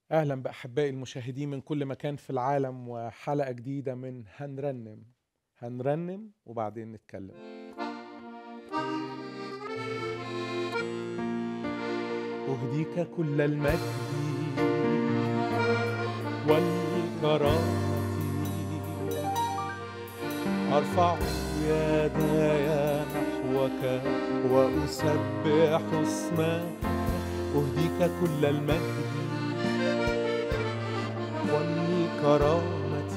اهلا باحبائي المشاهدين من كل مكان في العالم وحلقه جديده من هنرنم هنرنم وبعدين نتكلم اهديك كل المجد والكرامه ارفع يداي نحوك واسبح اسمك اهديك كل المجد والكرامة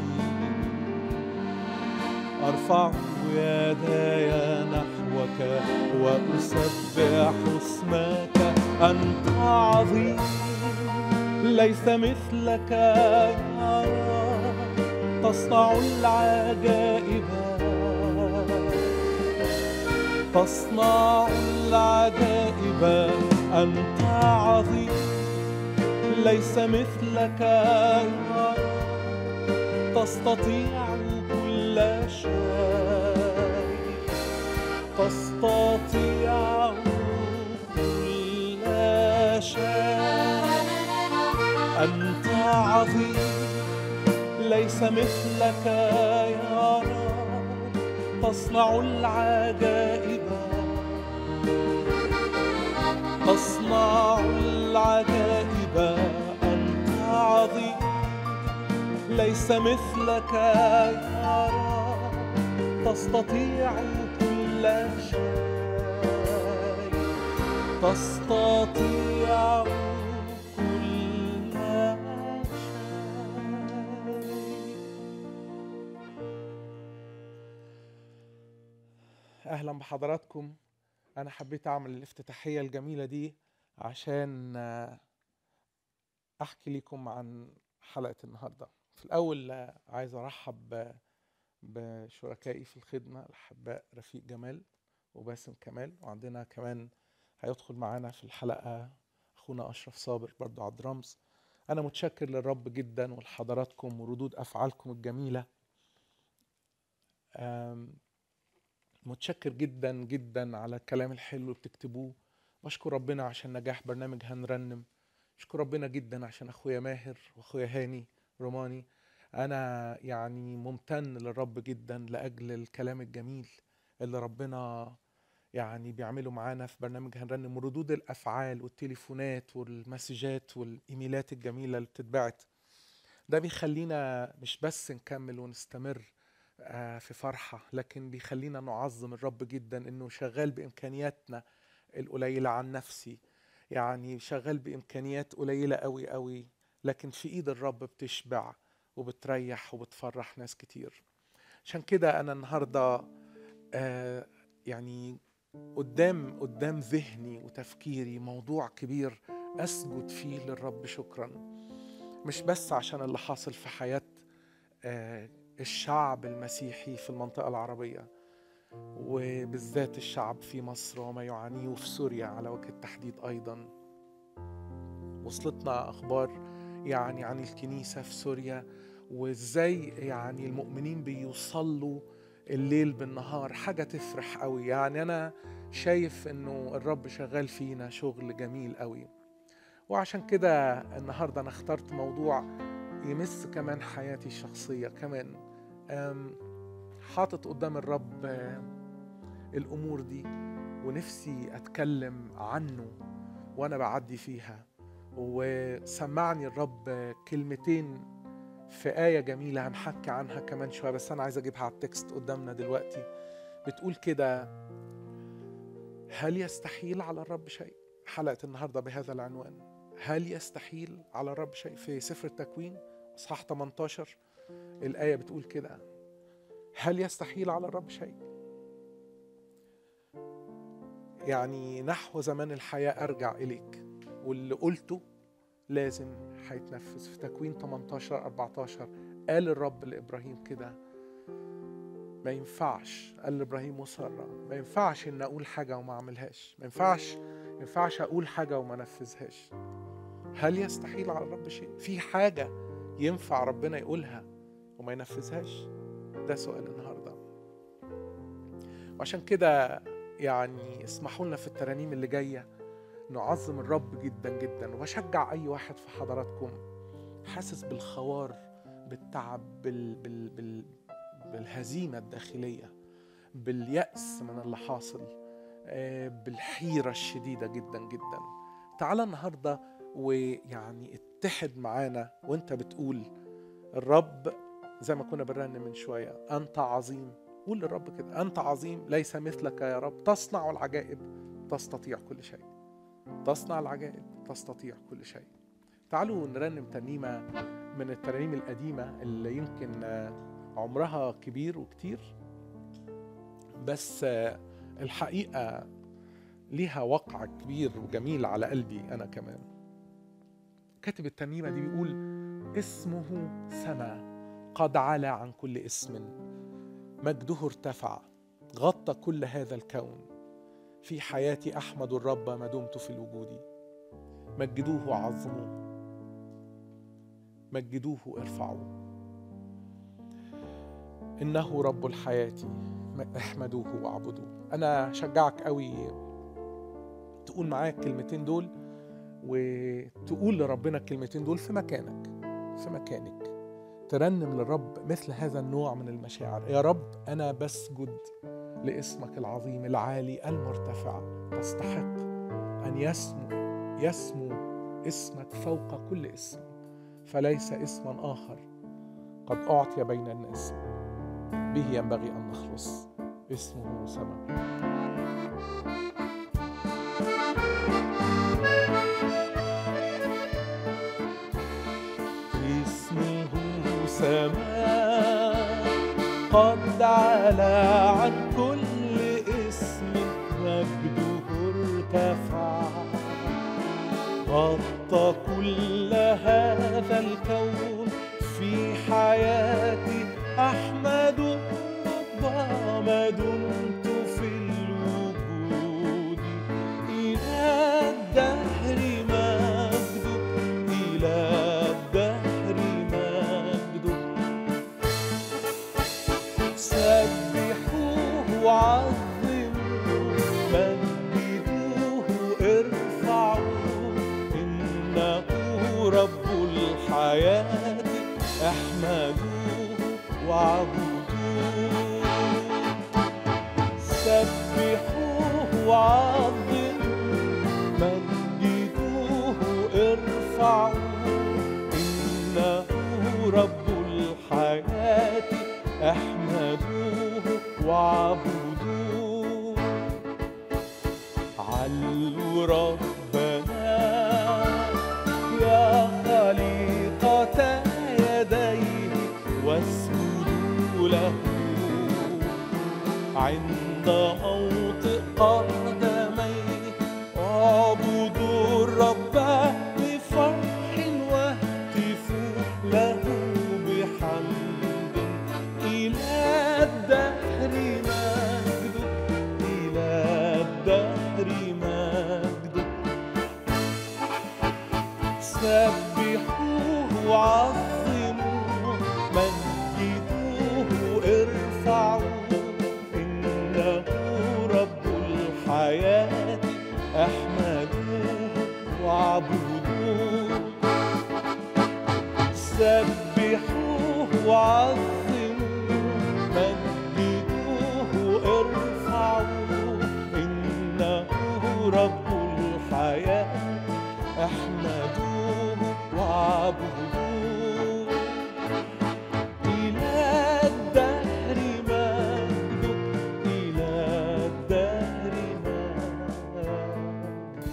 أرفع يداي نحوك وأسبح اسمك أنت عظيم ليس مثلك يا رب تصنع العجائب تصنع العجائب أنت عظيم ليس مثلك يا رب تستطيع كل شيء تستطيع كل شيء أنت عظيم ليس مثلك يا رب تصنع العجائب تصنع العجائب أنت عظيم ليس مثلك يا رب تستطيع كل شيء تستطيع كل شيء اهلا بحضراتكم انا حبيت اعمل الافتتاحيه الجميله دي عشان احكي لكم عن حلقه النهارده في الاول عايز ارحب بشركائي في الخدمه الاحباء رفيق جمال وباسم كمال وعندنا كمان هيدخل معانا في الحلقه اخونا اشرف صابر برضو على الدرامز انا متشكر للرب جدا ولحضراتكم وردود افعالكم الجميله متشكر جدا جدا على الكلام الحلو اللي بتكتبوه بشكر ربنا عشان نجاح برنامج هنرنم بشكر ربنا جدا عشان اخويا ماهر واخويا هاني روماني انا يعني ممتن للرب جدا لاجل الكلام الجميل اللي ربنا يعني بيعمله معانا في برنامج هنرنم وردود الافعال والتليفونات والمسجات والايميلات الجميله اللي بتتبعت ده بيخلينا مش بس نكمل ونستمر في فرحة لكن بيخلينا نعظم الرب جدا انه شغال بامكانياتنا القليلة عن نفسي يعني شغال بامكانيات قليلة قوي قوي لكن في ايد الرب بتشبع وبتريح وبتفرح ناس كتير عشان كده انا النهاردة آه يعني قدام قدام ذهني وتفكيري موضوع كبير اسجد فيه للرب شكرا مش بس عشان اللي حاصل في حياة آه الشعب المسيحي في المنطقة العربية وبالذات الشعب في مصر وما يعانيه وفي سوريا على وجه التحديد أيضا وصلتنا أخبار يعني عن الكنيسة في سوريا وإزاي يعني المؤمنين بيصلوا الليل بالنهار حاجة تفرح قوي يعني أنا شايف إنه الرب شغال فينا شغل جميل قوي وعشان كده النهاردة أنا اخترت موضوع يمس كمان حياتي الشخصية كمان حاطط قدام الرب الأمور دي ونفسي أتكلم عنه وأنا بعدي فيها وسمعني الرب كلمتين في آية جميلة هنحكي عنها كمان شوية بس أنا عايز أجيبها على التكست قدامنا دلوقتي بتقول كده هل يستحيل على الرب شيء؟ حلقة النهاردة بهذا العنوان هل يستحيل على الرب شيء في سفر التكوين اصحاح 18 الايه بتقول كده هل يستحيل على الرب شيء يعني نحو زمان الحياه ارجع اليك واللي قلته لازم هيتنفذ في تكوين 18 14 قال الرب لابراهيم كده ما ينفعش قال لابراهيم وساره ما ينفعش ان اقول حاجه وما اعملهاش ما ينفعش ما ينفعش اقول حاجه وما انفذهاش هل يستحيل على الرب شيء في حاجه ينفع ربنا يقولها وما ينفذهاش ده سؤال النهارده وعشان كده يعني اسمحوا لنا في الترانيم اللي جايه نعظم الرب جدا جدا وبشجع اي واحد في حضراتكم حاسس بالخوار بالتعب بال بال بال بالهزيمة الداخلية باليأس من اللي حاصل آه، بالحيرة الشديدة جدا جدا تعال النهاردة ويعني اتحد معانا وانت بتقول الرب زي ما كنا بنرنم من شوية أنت عظيم قول للرب كده أنت عظيم ليس مثلك يا رب تصنع العجائب تستطيع كل شيء تصنع العجائب تستطيع كل شيء تعالوا نرنم ترنيمة من الترانيم القديمة اللي يمكن عمرها كبير وكتير بس الحقيقة ليها وقع كبير وجميل على قلبي أنا كمان كاتب الترنيمة دي بيقول اسمه سما قد علا عن كل اسم مجده ارتفع غطى كل هذا الكون في حياتي أحمد الرب ما دمت في الوجود مجدوه وعظموه مجدوه ارفعوه إنه رب الحياة احمدوه واعبدوه أنا شجعك قوي تقول معايا الكلمتين دول وتقول لربنا الكلمتين دول في مكانك في مكانك ترنم للرب مثل هذا النوع من المشاعر يا رب أنا بسجد لاسمك العظيم العالي المرتفع تستحق أن يسمو يسمو اسمك فوق كل اسم فليس اسما آخر قد أعطي بين الناس به ينبغي أن نخلص اسمه سماء اسمه سماء قد علا عن كل اسم مجده ارتفع غطى كل هذا الكون في حياتي أحمد الرب ما دمت في الوجود إلى الدهر مجدك إلى الدهر مجدك سبحوه وعظموه مجدوه ارفعوه إنه رب الحياة احمدوه وعبدوه سبحوه وعظموه مجدوه ارفعوه إنه رب الحياة احمدوه وعبدوه علوا ربنا يا خليقة يديه واسجدوا له عند موطئ قدميه اعبدوا الرب بفرح واهتفوا له بحمد إلى الدهر مجده إلى الدهر مجده سبحوه وعظموه مجدوه ارفعوه إنه رب الحياة احمدوه واعبدوه سبحوه وعظموه مجدوه ارفعوه إنه رب الحياة احمدوه واعبدوه إلى الدهر مجدك إلى الدهر مجدك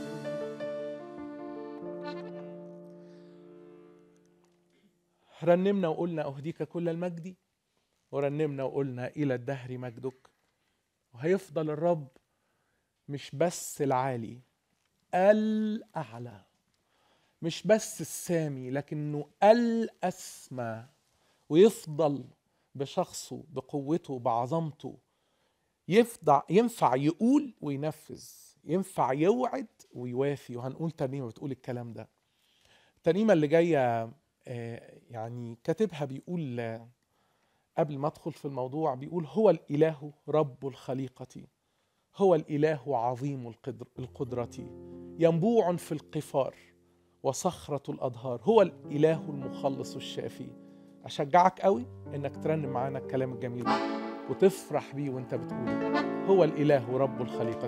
رنمنا وقلنا أهديك كل المجد ورنمنا وقلنا إلى الدهر مجدك وهيفضل الرب مش بس العالي الأعلى مش بس السامي لكنه الأسمى ويفضل بشخصه بقوته بعظمته يفضع ينفع يقول وينفذ ينفع يوعد ويوافي وهنقول ترنيمة بتقول الكلام ده الترنيمة اللي جاية آه، يعني كاتبها بيقول آه، قبل ما ادخل في الموضوع بيقول هو الاله رب الخليقه هو الاله عظيم القدر القدره ينبوع في القفار وصخرة الأدهار هو الإله المخلص الشافي أشجعك قوي إنك ترنم معانا الكلام الجميل ده وتفرح بيه وانت بتقوله هو الإله رب الخليقة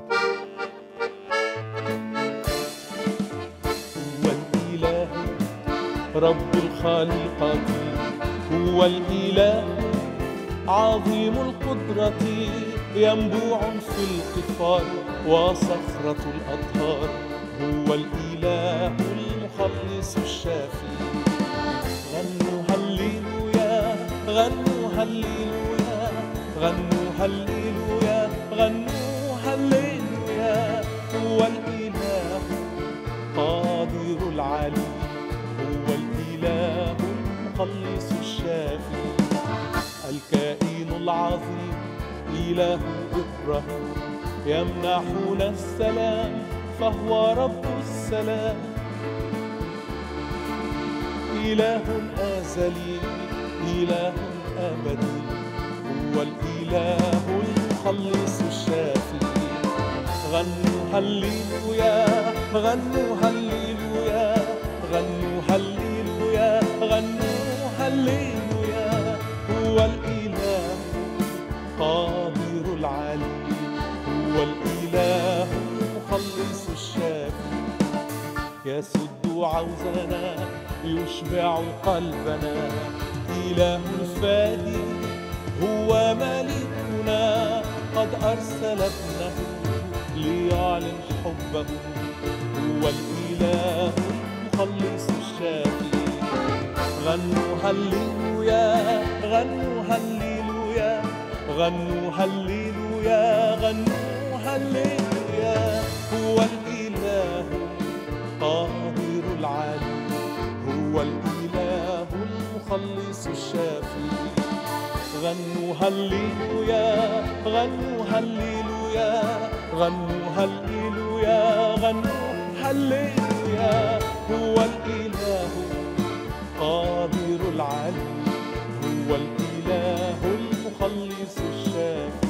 هو الإله رب الخليقة هو الإله عظيم القدرة ينبوع في القفار وصخرة الأطهار هو الإله المخلص الشافي غنوا هللويا غنوا هللويا غنوا هللويا غنوا هللويا هو الإله قادر العلي هو الإله المخلص الشافي الكائن العظيم إله إبراهيم يمنحنا السلام فهو رب السلام إله أزلي إله أبدي هو الإله المخلص الشافي غنوا هللويا غنوا هللويا غنوا هللويا غنوا هللويا هو الإله قادر العلي هو الإله المخلص الشافي يسد عوزنا يشبع قلبنا إله الفادي هو ملكنا قد أرسل ابنه ليعلن حبه هو الإله المخلص الشافي غنوا هللويا غنوا هللويا غنوا هللويا غنوا هللويا هو الإله قادر العلي هو الإله المخلص الشافي غنوا هللويا غنوا هللويا غنوا هللويا غنوا هللويا هو الإله قادر العلي هو الإله المخلص الشافي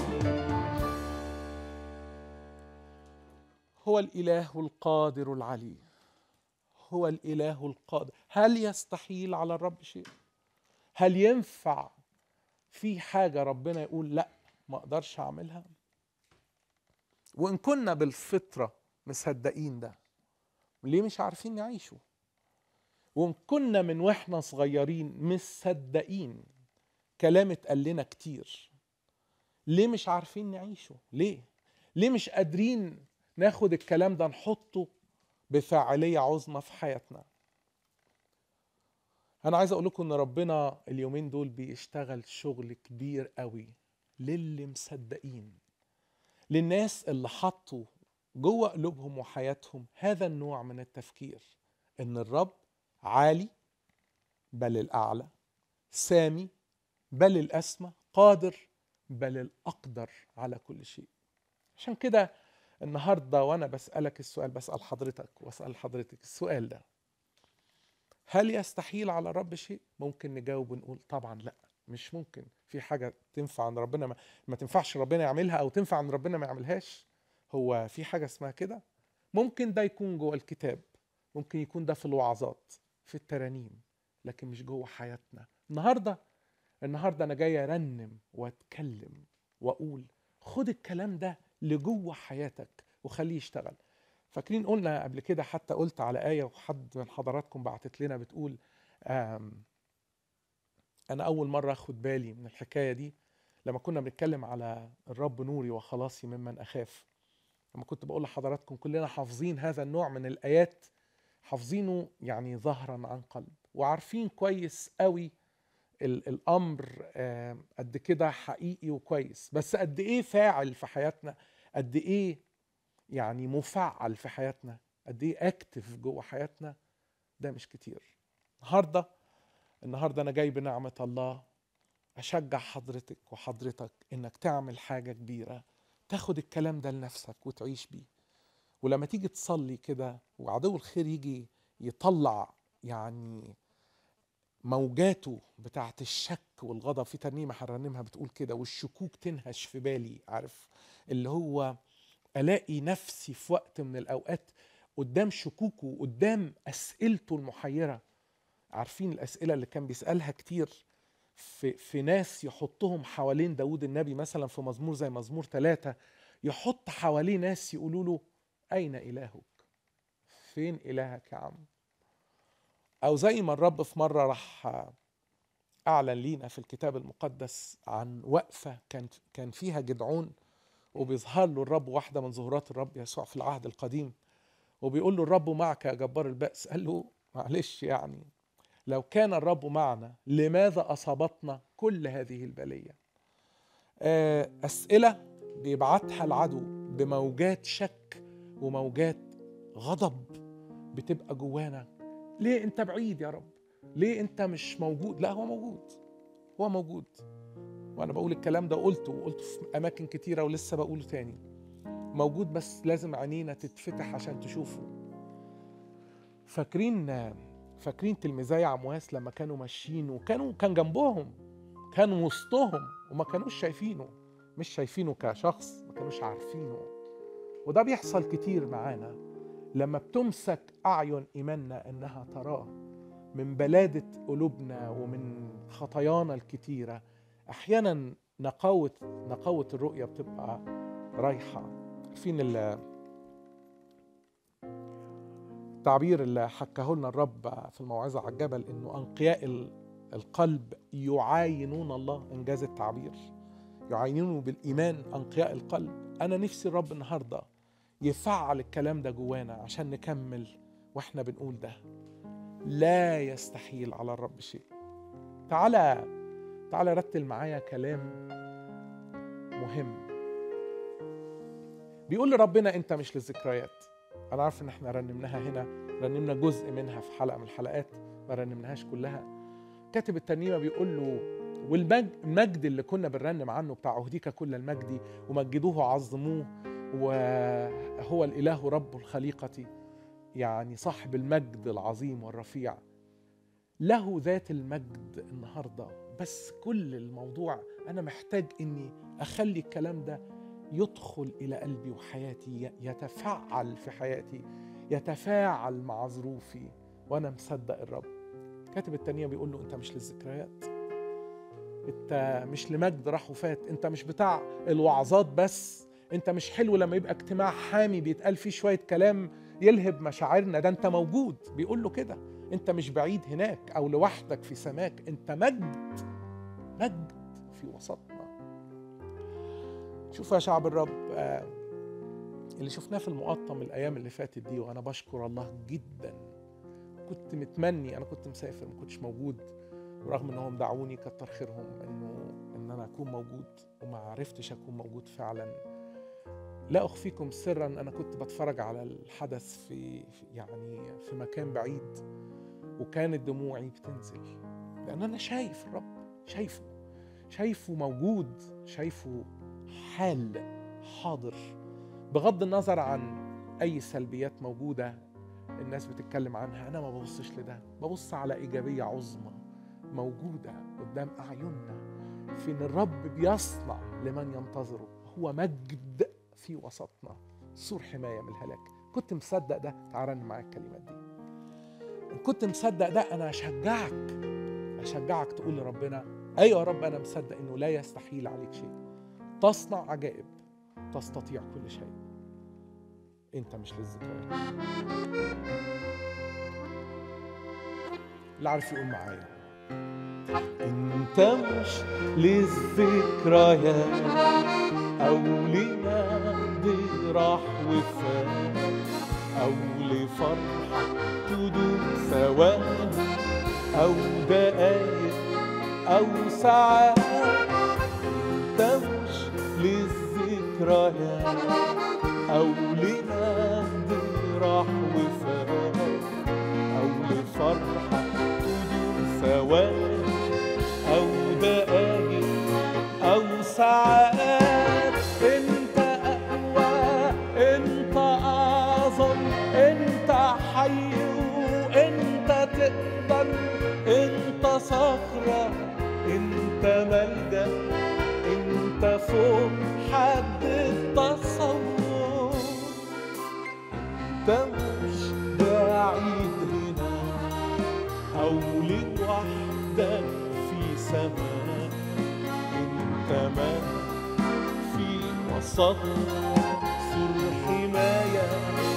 هو الإله القادر العلي هو الإله القادر هل يستحيل على الرب شيء هل ينفع في حاجة ربنا يقول لا ما اقدرش اعملها وان كنا بالفطرة مصدقين ده ليه مش عارفين نعيشه وان كنا من واحنا صغيرين مصدقين كلام اتقال لنا كتير ليه مش عارفين نعيشه ليه ليه مش قادرين ناخد الكلام ده نحطه بفاعلية عظمى في حياتنا انا عايز اقول لكم ان ربنا اليومين دول بيشتغل شغل كبير قوي للي مصدقين للناس اللي حطوا جوه قلوبهم وحياتهم هذا النوع من التفكير ان الرب عالي بل الاعلى سامي بل الاسمى قادر بل الاقدر على كل شيء عشان كده النهارده وانا بسالك السؤال بسال حضرتك واسال حضرتك السؤال ده هل يستحيل على الرب شيء ممكن نجاوب ونقول طبعا لا مش ممكن في حاجه تنفع عند ربنا ما, ما تنفعش ربنا يعملها او تنفع عند ربنا ما يعملهاش هو في حاجه اسمها كده ممكن ده يكون جوه الكتاب ممكن يكون ده في الوعظات في الترانيم لكن مش جوه حياتنا النهارده النهارده انا جاي ارنم واتكلم واقول خد الكلام ده لجوه حياتك وخليه يشتغل فاكرين قلنا قبل كده حتى قلت على آية وحد من حضراتكم بعتت لنا بتقول آم أنا أول مرة أخد بالي من الحكاية دي لما كنا بنتكلم على الرب نوري وخلاصي ممن أخاف لما كنت بقول لحضراتكم كلنا حافظين هذا النوع من الآيات حافظينه يعني ظهرا عن قلب وعارفين كويس قوي ال- الأمر آم، قد كده حقيقي وكويس بس قد إيه فاعل في حياتنا قد إيه يعني مفعل في حياتنا قد ايه اكتف جوه حياتنا ده مش كتير النهارده النهارده انا جاي بنعمه الله اشجع حضرتك وحضرتك انك تعمل حاجه كبيره تاخد الكلام ده لنفسك وتعيش بيه ولما تيجي تصلي كده وعدو الخير يجي يطلع يعني موجاته بتاعت الشك والغضب في ترنيمه هنرنمها بتقول كده والشكوك تنهش في بالي عارف اللي هو الاقي نفسي في وقت من الاوقات قدام شكوكه قدام اسئلته المحيره عارفين الاسئله اللي كان بيسالها كتير في في ناس يحطهم حوالين داود النبي مثلا في مزمور زي مزمور ثلاثة يحط حواليه ناس يقولوا له أين إلهك؟ فين إلهك يا عم؟ أو زي ما الرب في مرة راح أعلن لينا في الكتاب المقدس عن وقفة كان كان فيها جدعون وبيظهر له الرب واحدة من ظهورات الرب يسوع في العهد القديم وبيقول له الرب معك يا جبار البأس قال له معلش يعني لو كان الرب معنا لماذا أصابتنا كل هذه البلية آه، أسئلة بيبعتها العدو بموجات شك وموجات غضب بتبقى جوانا ليه انت بعيد يا رب ليه انت مش موجود لا هو موجود هو موجود وانا بقول الكلام ده قلته وقلته في اماكن كتيره ولسه بقوله تاني موجود بس لازم عينينا تتفتح عشان تشوفه فاكرين فاكرين تلميذي عمواس لما كانوا ماشيين وكانوا كان جنبهم كانوا وسطهم وما كانوش شايفينه مش شايفينه كشخص ما كانوش عارفينه وده بيحصل كتير معانا لما بتمسك أعين إيماننا إنها تراه من بلادة قلوبنا ومن خطايانا الكتيرة أحيانا نقاوة نقاوة الرؤية بتبقى رايحة عارفين ال- التعبير اللي حكاه لنا الرب في الموعظة على الجبل إنه أنقياء ال- القلب يعاينون الله إنجاز التعبير يعاينونه بالإيمان أنقياء القلب أنا نفسي الرب النهاردة يفعل الكلام ده جوانا عشان نكمل وإحنا بنقول ده لا يستحيل على الرب شيء تعالى تعالى رتل معايا كلام مهم بيقول لربنا انت مش للذكريات انا عارف ان احنا رنمناها هنا رنمنا جزء منها في حلقه من الحلقات ما رنمناهاش كلها كاتب الترنيمه بيقول له والمجد اللي كنا بنرنم عنه بتاع اهديك كل المجد ومجدوه وعظموه وهو الاله رب الخليقه يعني صاحب المجد العظيم والرفيع له ذات المجد النهارده بس كل الموضوع انا محتاج اني اخلي الكلام ده يدخل الى قلبي وحياتي يتفعل في حياتي يتفاعل مع ظروفي وانا مصدق الرب كاتب التانية بيقول له انت مش للذكريات انت مش لمجد راح وفات انت مش بتاع الوعظات بس انت مش حلو لما يبقى اجتماع حامي بيتقال فيه شوية كلام يلهب مشاعرنا ده انت موجود بيقول له كده انت مش بعيد هناك او لوحدك في سماك انت مجد مجد في وسطنا شوفوا يا شعب الرب آه، اللي شفناه في المقطم الايام اللي فاتت دي وانا بشكر الله جدا كنت متمني انا كنت مسافر ما كنتش موجود ورغم انهم دعوني كتر خيرهم انه ان انا اكون موجود وما عرفتش اكون موجود فعلا لا اخفيكم سرا انا كنت بتفرج على الحدث في في- يعني في مكان بعيد وكانت دموعي بتنزل لان انا شايف الرب شايفه شايفه موجود شايفه حال حاضر بغض النظر عن اي سلبيات موجوده الناس بتتكلم عنها انا ما ببصش لده ببص على ايجابيه عظمى موجوده قدام اعيننا في ان الرب بيصنع لمن ينتظره هو مجد في وسطنا سور حمايه من الهلاك كنت مصدق ده تعال رن معايا الكلمات دي ان كنت مصدق ده انا اشجعك اشجعك تقول لربنا ايوه يا رب انا مصدق انه لا يستحيل عليك شيء تصنع عجائب تستطيع كل شيء انت مش للذكريات اللي عارف يقول معايا انت مش للذكريات او لمجد راح وفات او لفرحة تدوم ثواني او دقايق او ساعات انت مش للذكريات او لمجد راح وفات او لفرحة تدوم ثواني أو دقايق أو ساعات أنت أقوى أنت أعظم أنت حي وأنت تقدر أنت صخرة أنت ملجأ أنت فوق حد التصور أنت مش وحدك في سماء انت من في وسطنا سور حماية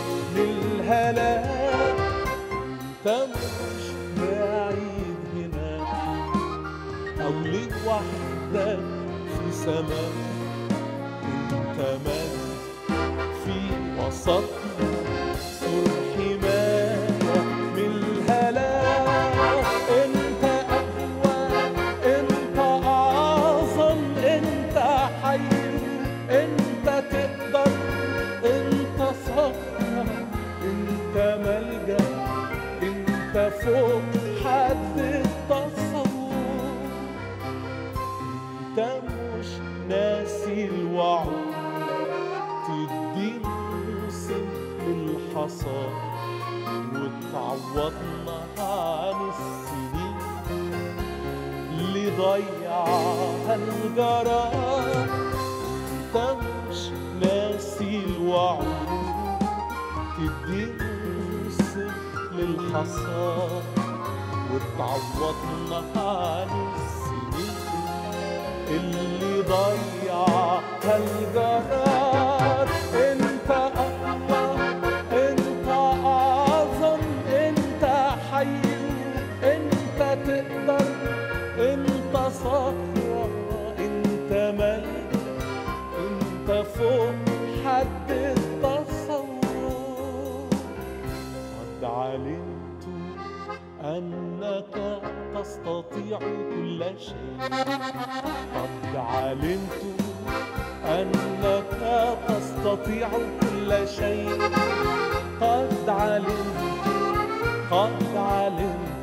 للهلاك انت مش بعيد هناك او لوحدك في سماء انت من في وسطنا سور حماية من الهلاك انت اقوى انت اعظم انت حي انت تقدر انت صخرة انت ملجأ انت فوق حد التصور انت مش ناسي الوعود تدي موسم للحصاد وتعوضنا عن السنين اللي ضيعها الجرار انت مش ناسي الوعود تدي موسم للحصاد وتعوضنا عن السنين اللي ضيعها الجرار انت اقوى انت اعظم انت حي انت تقدر انت صخرة انت ملك انت فوق حد التصور قد علمت انك تستطيع كل شيء قد علمت أنك تستطيع كل شيء قد علمت قد علمت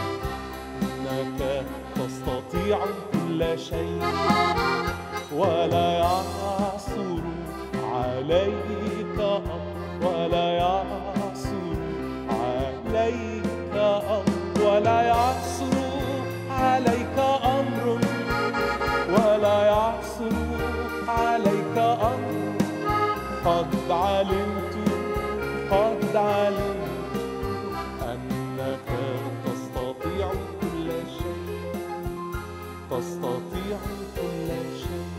أنك تستطيع كل شيء ولا يعثر عليك أمر ولا يعثر عليك أمر ولا يعثر عليك أمر ولا يعثر عليك أمر قد علمت قد علمت أنك تستطيع كل شيء تستطيع كل شيء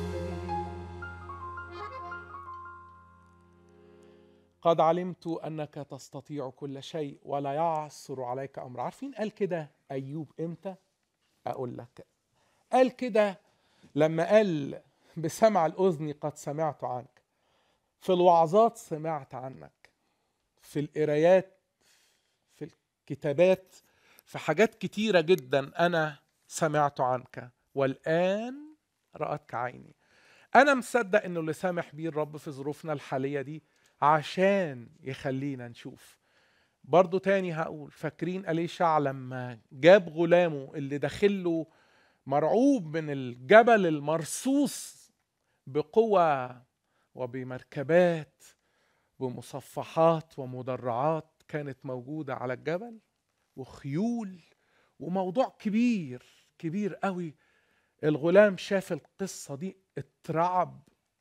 قد علمت انك تستطيع كل شيء ولا يعثر عليك امر عارفين قال كده ايوب امتى اقول لك قال كده لما قال بسمع الاذن قد سمعت عنك في الوعظات سمعت عنك في القرايات في الكتابات في حاجات كتيره جدا انا سمعت عنك والان راتك عيني انا مصدق انه اللي سامح بيه الرب في ظروفنا الحاليه دي عشان يخلينا نشوف برضو تاني هقول فاكرين أليشع لما جاب غلامه اللي داخله مرعوب من الجبل المرصوص بقوة وبمركبات بمصفحات ومدرعات كانت موجودة على الجبل وخيول وموضوع كبير كبير قوي الغلام شاف القصة دي اترعب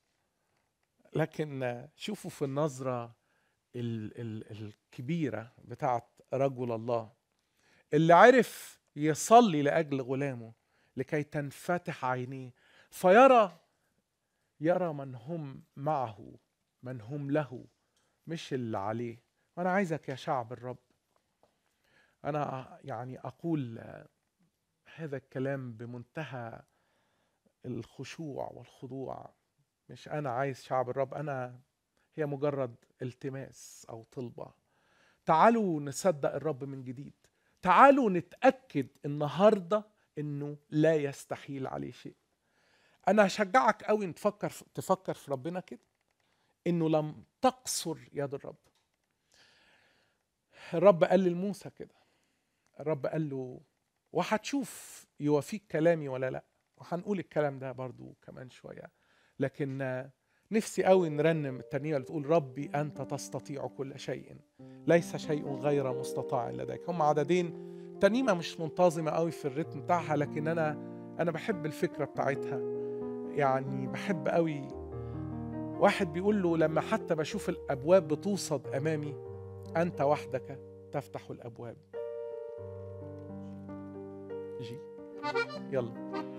لكن شوفوا في النظرة ال ال الكبيرة بتاعت رجل الله اللي عرف يصلي لأجل غلامه لكي تنفتح عينيه فيرى يرى من هم معه من هم له مش اللي عليه وانا عايزك يا شعب الرب انا يعني اقول هذا الكلام بمنتهى الخشوع والخضوع مش انا عايز شعب الرب انا هي مجرد التماس او طلبه تعالوا نصدق الرب من جديد تعالوا نتاكد النهارده انه لا يستحيل عليه شيء انا هشجعك قوي ان تفكر تفكر في ربنا كده انه لم تقصر يد الرب الرب قال لموسى كده الرب قال له وهتشوف يوافيك كلامي ولا لا وهنقول الكلام ده برضو كمان شويه لكن نفسي قوي نرنم الترنيمه اللي تقول ربي انت تستطيع كل شيء ليس شيء غير مستطاع لديك هم عددين ترنيمه مش منتظمه قوي في الريتم بتاعها لكن انا انا بحب الفكره بتاعتها يعني بحب قوي واحد بيقول له لما حتى بشوف الابواب بتوصد امامي انت وحدك تفتح الابواب جي يلا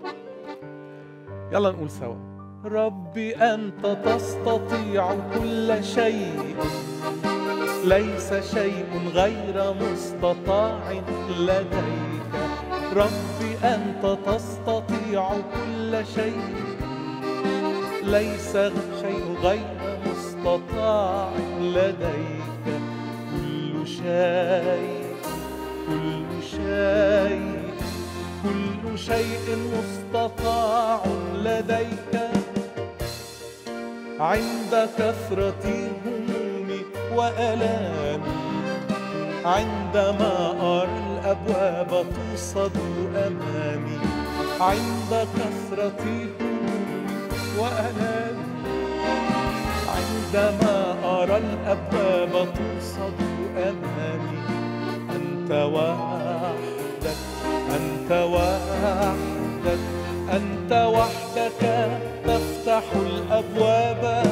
يلا نقول سوا ربي أنت تستطيع كل شيء ليس شيء غير مستطاع لديك ربي أنت تستطيع كل شيء ليس شيء غير مستطاع لديك كل شيء كل شيء كل شيء مستطاع لديك عند كثرة همومي وألامي عندما أرى الأبواب توصد أمامي عند كثرة همومي وألامي عندما أرى الأبواب توصد أمامي أنت وحدك أنت وحدك أنت وحدك تفتح الأبواب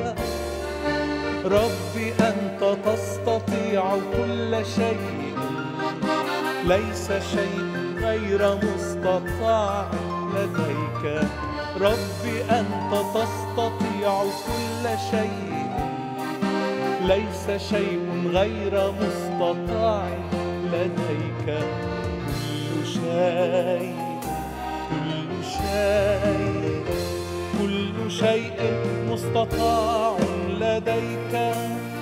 ربي أنت تستطيع كل شيء ليس شيء غير مستطاع لديك ربي أنت تستطيع كل شيء ليس شيء غير مستطاع لديك كل شيء كل شيء كل شيء مستطاع لديك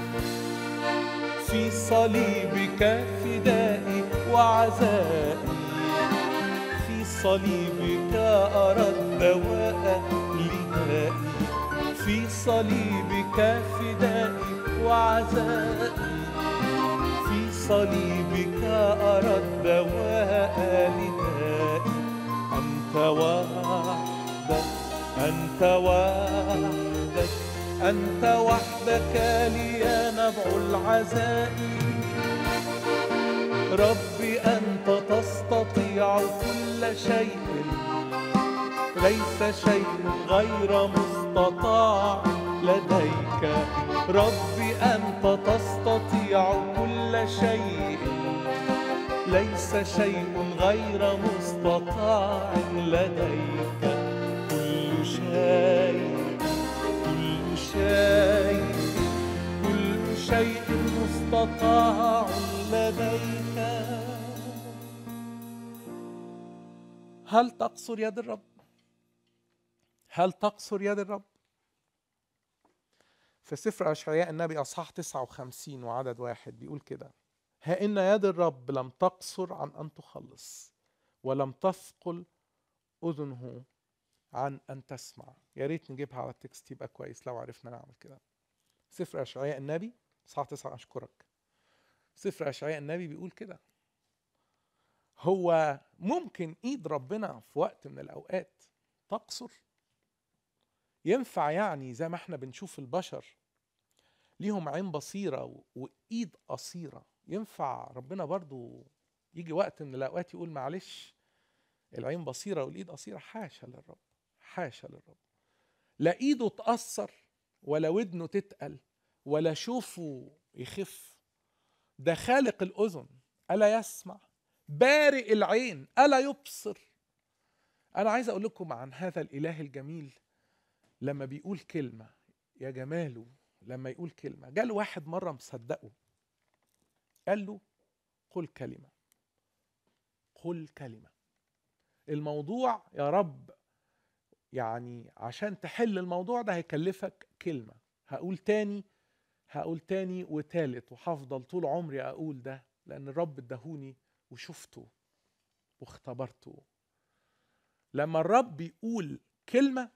في صليبك فدائي وعزائي في صليبك أرى الدواء لدائي في صليبك فدائي وعزائي في صليبك أرى الدواء لدائي أنت وحدك أنت وحدك أنت وحدك لي نبع العزاء ربي أنت تستطيع كل شيء ليس شيء غير مستطاع لديك ربي أنت تستطيع كل شيء ليس شيء غير مستطاع لديك كل شيء كل شيء كل شيء مستطاع لديك هل تقصر يد الرب هل تقصر يد الرب في سفر أشعياء النبي أصحاح 59 وعدد واحد بيقول كده ها إن يد الرب لم تقصر عن أن تخلص ولم تثقل أذنه عن أن تسمع يا ريت نجيبها على التكست يبقى كويس لو عرفنا نعمل كده سفر أشعياء النبي أصحاح 9 أشكرك سفر أشعياء النبي بيقول كده هو ممكن ايد ربنا في وقت من الاوقات تقصر ينفع يعني زي ما احنا بنشوف البشر ليهم عين بصيرة و- وايد قصيرة ينفع ربنا برضو يجي وقت من الاوقات يقول معلش العين بصيرة والايد قصيرة حاشا للرب حاشا للرب لا ايده تأثر ولا ودنه تتقل ولا شوفه يخف ده خالق الأذن ألا يسمع بارئ العين ألا يبصر أنا عايز أقول لكم عن هذا الإله الجميل لما بيقول كلمة يا جماله لما يقول كلمة جاله واحد مرة مصدقه قال له قل كلمة قل كلمة الموضوع يا رب يعني عشان تحل الموضوع ده هيكلفك كلمة هقول تاني هقول تاني وتالت وهفضل طول عمري أقول ده لأن الرب ادهوني وشفته واختبرته لما الرب يقول كلمة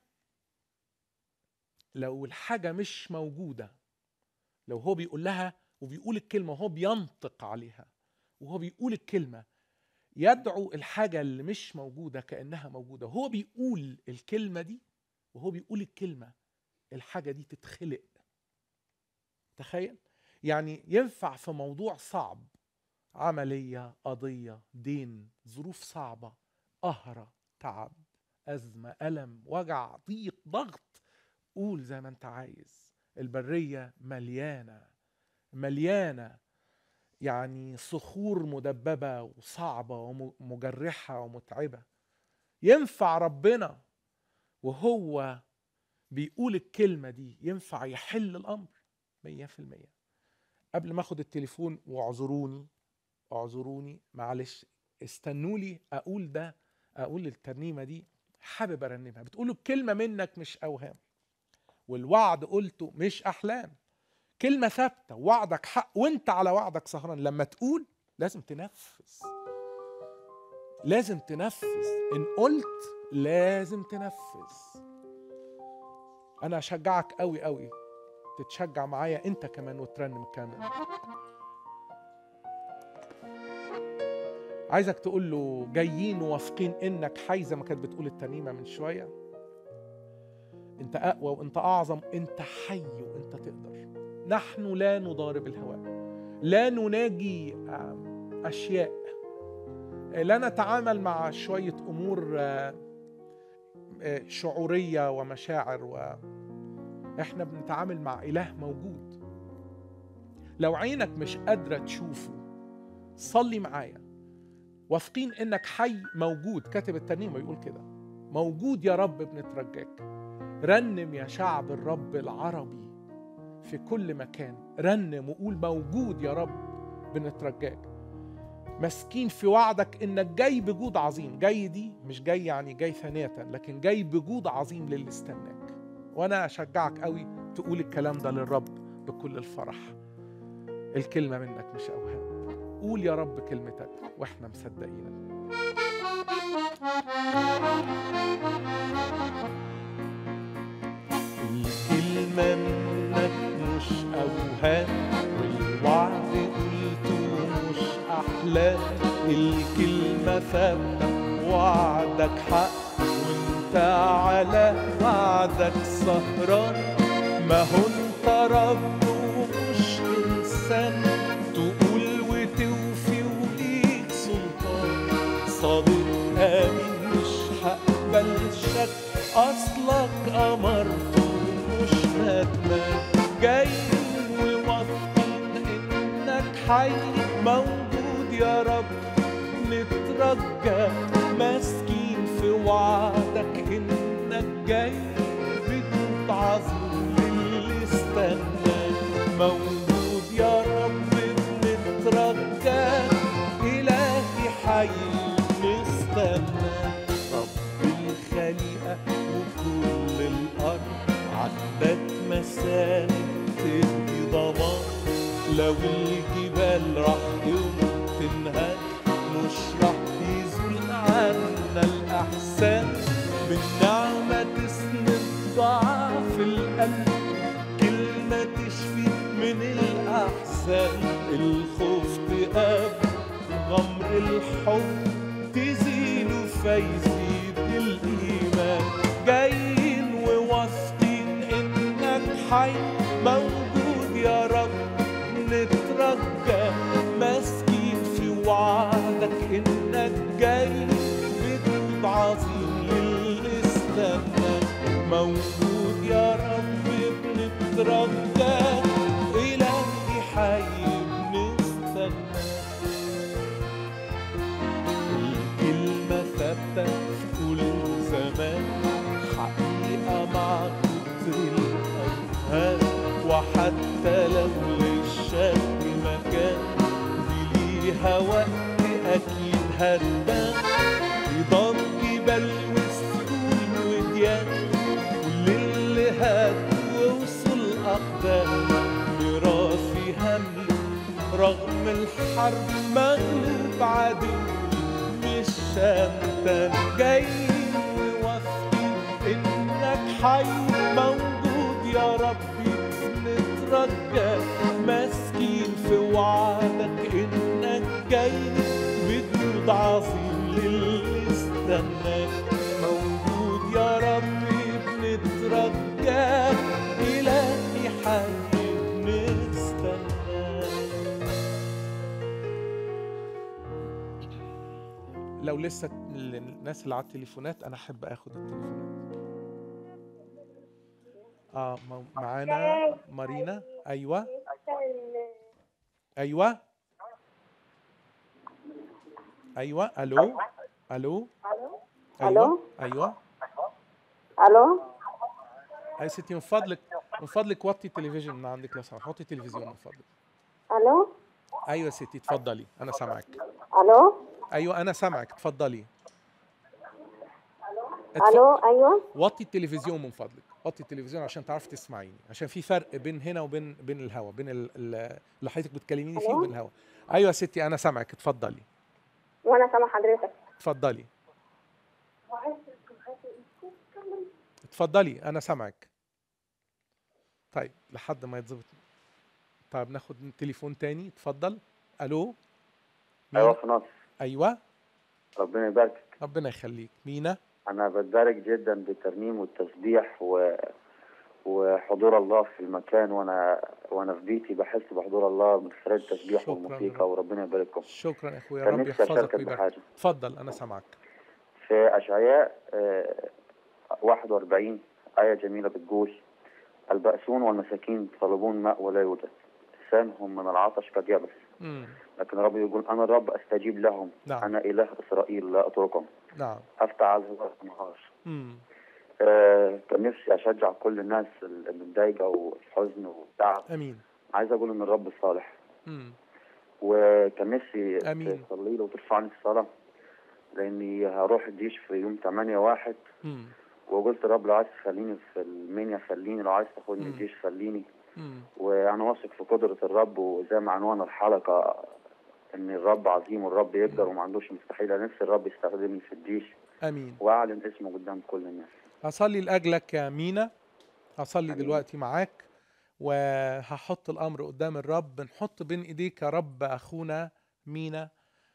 لو الحاجة مش موجودة لو هو بيقول لها وبيقول الكلمة وهو بينطق عليها وهو بيقول الكلمة يدعو الحاجة اللي مش موجودة كأنها موجودة وهو بيقول الكلمة دي وهو بيقول الكلمة الحاجة دي تتخلق تخيل يعني ينفع في موضوع صعب عملية قضية دين ظروف صعبة قهرة تعب أزمة ألم وجع ضيق ضغط قول زي ما أنت عايز البرية مليانة مليانة يعني صخور مدببة وصعبة ومجرحة ومتعبة ينفع ربنا وهو بيقول الكلمة دي ينفع يحل الأمر مية في المية قبل ما أخد التليفون واعذروني اعذروني معلش استنوا لي أقول ده أقول الترنيمة دي حابب أرنمها بتقولوا الكلمة منك مش أوهام والوعد قلته مش أحلام كلمة ثابتة وعدك حق وانت على وعدك سهران لما تقول لازم تنفذ لازم تنفذ ان قلت لازم تنفذ انا اشجعك قوي قوي تتشجع معايا انت كمان وترنم كمان عايزك تقول له جايين واثقين انك حي زي ما كانت بتقول الترنيمه من شويه انت اقوى وانت اعظم انت حي وانت تقدر نحن لا نضارب الهواء لا نناجي اشياء لا نتعامل مع شويه امور شعوريه ومشاعر و احنا بنتعامل مع اله موجود لو عينك مش قادره تشوفه صلي معايا واثقين انك حي موجود كاتب الترنيمه يقول كده موجود يا رب بنترجاك رنم يا شعب الرب العربي في كل مكان رنم وقول موجود يا رب بنترجاك مسكين في وعدك انك جاي بجود عظيم جاي دي مش جاي يعني جاي ثانية لكن جاي بجود عظيم للي استناك وانا اشجعك قوي تقول الكلام ده للرب بكل الفرح الكلمة منك مش اوهام قول يا رب كلمتك واحنا مصدقينك الكلمة منك مش أوهام والوعد قلته مش أحلام الكلمة ثابتة وعدك حق وانت على وعدك سهران ما هو انت رب ومش إنسان تقول وتوفي وليك سلطان صادق آمين مش هقبل شك أصلك أمرت مش ندمان جاي وواثقين إنك حي موجود يا رب نترجى ماسكين في وعدك إنك جاي بجود عظيم للي استناك موجود يا رب بنترجاك إلهي حي نستناك رب الخليقة وكل الأرض عندك مساند تدي ضمان لو الجبال راح يوم تنهد مش راح يزول عنا الأحسان بالنعمة تسند ضعف القلب كلمة تشفي من الأحزان الخوف تقابل غمر الحب تزيله فيزيد الإيمان جايين وواثقين إنك حي موجود يا رب نترجى ماسكين في وعدك إنك جاي بجود عظيم للي استناك موجود يا رب بنترجاك إلهي حي بنستناك الكلمة ثابتة في كل زمان حقيقة مع كتر الأوهام وحتى لو للشك مكان دي ليها وقت أكيد هتبان يضم جبال وسهول وديان وللي هتوصل أقدام ميراثي همي رغم الحرب مغلوب عدو مش شمتان جاي وواثقين انك حي موجود يا ربي نترجى ماسكين في وعدك انك جاي بجود عظيم للي استناك موجود يا ربي بنترجاك الهي حي بنستناك لو لسه الناس اللي على التليفونات انا احب اخد التليفونات اه مو- معانا مارينا ايوه ايوه ايوه الو الو الو ايوه ألو؟ ايوه الو يا ستي من فضلك من فضلك وطي التلفزيون من عندك لو سمحت حطي التلفزيون من فضلك الو ايوه يا ستي اتفضلي انا سامعك الو ايوه انا سامعك اتفضلي اتف- الو ايوه وطي التلفزيون من فضلك وطي التلفزيون عشان تعرفي تسمعيني عشان في فرق بين هنا وبين بين الهوا بين ال- ال- اللي حضرتك بتكلميني فيه ألو؟ وبين الهوا ايوه يا ستي انا سامعك اتفضلي وانا سامع حضرتك اتفضلي اتفضلي انا سامعك طيب لحد ما يتظبط طيب ناخد تليفون تاني اتفضل الو مين؟ ايوه في نصر ايوه ربنا يباركك ربنا يخليك مينا انا بتبارك جدا بالترنيم والتسبيح و... وحضور الله في المكان وانا وانا في بيتي بحس بحضور الله من خلال التسبيح شكراً والموسيقى رب. وربنا يبارككم شكرا يا اخويا كان رب نفسي يحفظك اشاركك ويبارك بحاجه اتفضل انا سامعك في اشعياء آه، 41 آية جميلة بتقول البأسون والمساكين طلبون ماء ولا يوجد لسانهم من العطش قد يبس امم لكن الرب يقول أنا الرب أستجيب لهم نعم. أنا إله إسرائيل لا أتركهم نعم أفتح على النهار امم آه، كان نفسي اشجع كل الناس المتضايقه والحزن والتعب امين عايز اقول ان الرب صالح امم وكان نفسي آمين. تصلي لي وترفعني في الصلاه لاني هروح الجيش في يوم 8 واحد امم وقلت الرب لو عايز تخليني في المنيا خليني لو عايز تاخدني مم. الجيش خليني امم وانا واثق في قدره الرب وزي ما عنوان الحلقه ان الرب عظيم والرب يقدر وما عندوش مستحيل أنا نفسي الرب يستخدمني في الجيش امين واعلن اسمه قدام كل الناس هصلي لاجلك يا مينا هصلي آمين. دلوقتي معاك وهحط الامر قدام الرب نحط بين ايديك يا رب اخونا مينا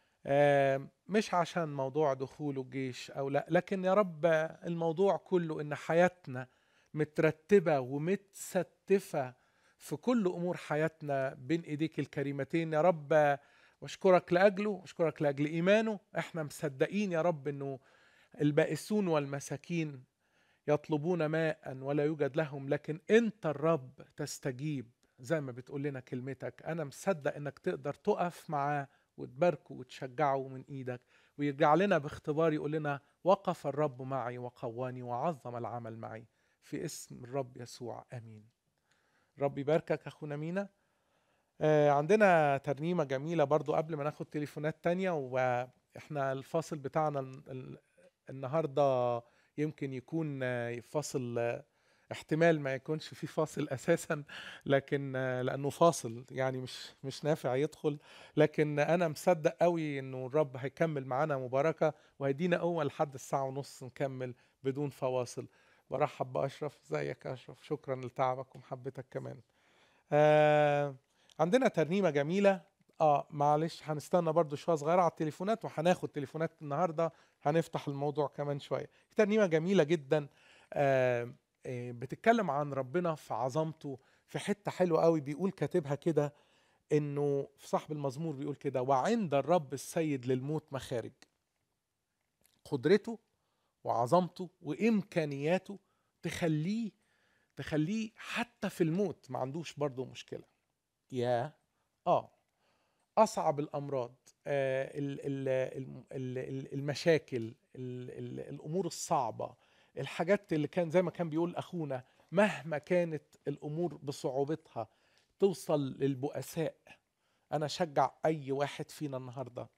آه، مش عشان موضوع دخوله الجيش او لا لكن يا رب الموضوع كله ان حياتنا مترتبه ومتستفه في كل امور حياتنا بين ايديك الكريمتين يا رب واشكرك لاجله واشكرك لاجل ايمانه احنا مصدقين يا رب انه البائسون والمساكين يطلبون ماء ولا يوجد لهم لكن انت الرب تستجيب زي ما بتقول لنا كلمتك انا مصدق انك تقدر تقف معاه وتباركه وتشجعه من ايدك ويرجع لنا باختبار يقول لنا وقف الرب معي وقواني وعظم العمل معي في اسم الرب يسوع امين رب يباركك اخونا مينا آه عندنا ترنيمه جميله برضو قبل ما ناخد تليفونات تانية واحنا الفاصل بتاعنا ال- ال- النهارده يمكن يكون آه، فاصل آه، احتمال ما يكونش فيه فاصل اساسا لكن آه، لانه فاصل يعني مش مش نافع يدخل لكن انا مصدق قوي انه الرب هيكمل معانا مباركه وهيدينا قوه لحد الساعه ونص نكمل بدون فواصل برحب باشرف ازيك يا اشرف شكرا لتعبك ومحبتك كمان آه عندنا ترنيمه جميله اه معلش هنستنى برضو شويه صغيره على التليفونات وهناخد تليفونات النهارده هنفتح الموضوع كمان شويه ترنيمه جميله جدا آه آه، بتتكلم عن ربنا في عظمته في حته حلوه قوي بيقول كاتبها كده انه في صاحب المزمور بيقول كده وعند الرب السيد للموت مخارج قدرته وعظمته وامكانياته تخليه تخليه حتى في الموت ما عندوش برضه مشكله يا اه اصعب الامراض آه ال- ال- الم- ال- ال- المشاكل ال- ال- الامور الصعبه الحاجات اللي كان زي ما كان بيقول اخونا مهما كانت الامور بصعوبتها توصل للبؤساء انا اشجع اي واحد فينا النهارده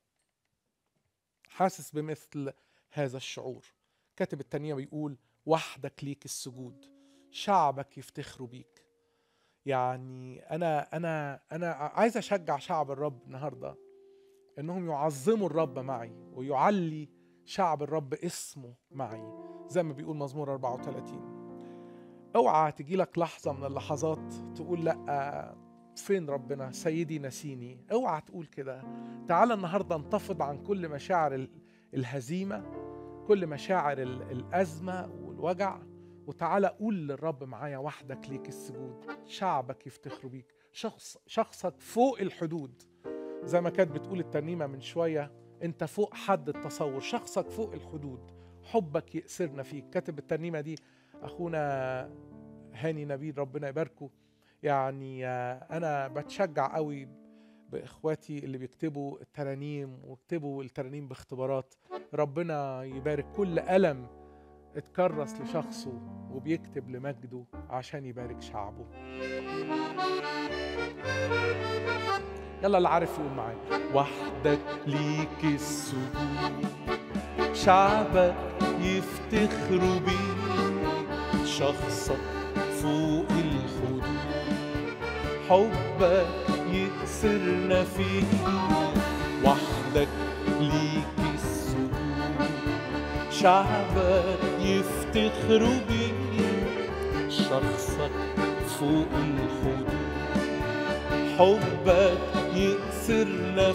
حاسس بمثل هذا الشعور كاتب التانية بيقول وحدك ليك السجود شعبك يفتخروا بيك يعني انا انا انا عايز اشجع شعب الرب النهارده انهم يعظموا الرب معي ويعلي شعب الرب اسمه معي زي ما بيقول مزمور 34 اوعى تجي لك لحظه من اللحظات تقول لا فين ربنا سيدي نسيني اوعى تقول كده تعال النهارده انتفض عن كل مشاعر ال- الهزيمه كل مشاعر ال- الازمه والوجع وتعالى قول للرب معايا وحدك ليك السجود شعبك يفتخروا بيك شخص شخصك فوق الحدود زي ما كانت بتقول الترنيمه من شويه انت فوق حد التصور شخصك فوق الحدود حبك يأسرنا فيك كاتب الترنيمه دي اخونا هاني نبيل ربنا يباركه يعني آه، انا بتشجع قوي باخواتي اللي بيكتبوا الترانيم ويكتبوا الترانيم باختبارات ربنا يبارك كل قلم اتكرس لشخصه وبيكتب لمجده عشان يبارك شعبه يلا اللي عارف يقول معايا وحدك ليك السجود شعبك يفتخروا بيك شخصك فوق الحدود حبك يأسرنا فيك وحدك ليك السجود شعبك يفتخروا بيك شخصك فوق الحدود حبك يأسرنا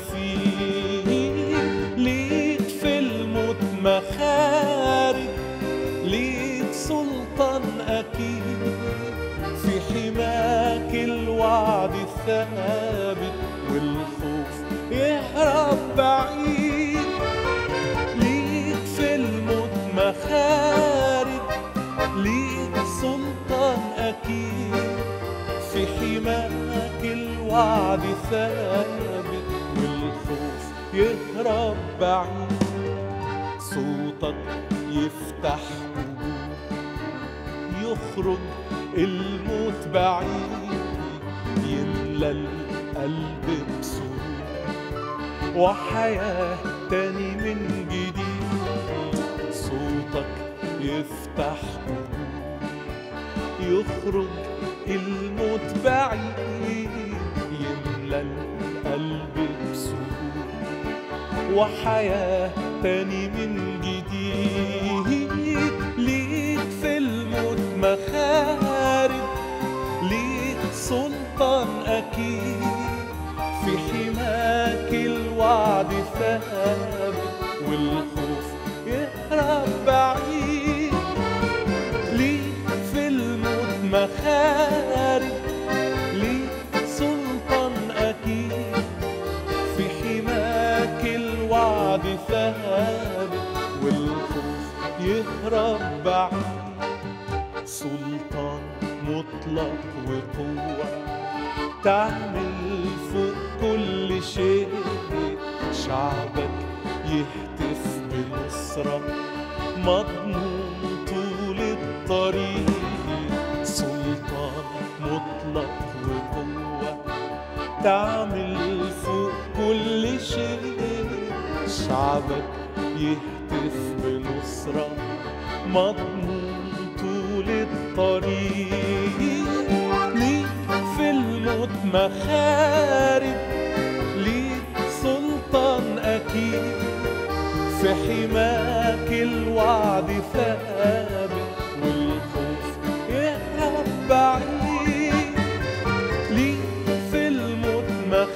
فيه ليك في الموت مخارج ليك سلطان أكيد في حماك الوعد الثابت والخوف يهرب بعيد ليك في الموت مخارج ليك سلطان أكيد في حماك الوعد ثابت والخوف يهرب بعيد صوتك يفتح قلوب يخرج الموت بعيد يملى القلب بسرور وحياة تاني من جديد صوتك يفتح قلوب يخرج الموت بعيد يملى القلب بسرور وحياة تاني من جديد ليك في الموت مخارج ليك سلطان أكيد في حماك الوعد ثابت والخوف يهرب بعيد ليك في الموت مخارج ليك سلطان أكيد في حماك الوعد ثابت والخوف يهرب بعيد سلطان مطلق وقوة تعمل فوق كل شيء شعبك يهتف بنصرة مضمون طول الطريق سلطان مطلق وقوة تعمل فوق كل شيء شعبك يهتف بنصرة مضمون طول الطريق ليك في الموت مخارج ليك سلطان أكيد في حماك الوعد ثابت والخوف يهرب بعيد ليك في الموت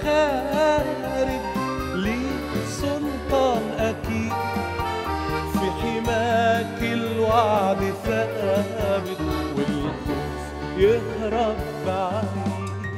مخارج ليك سلطان أكيد في حماك الوعد ثابت والخوف يهرب بعيد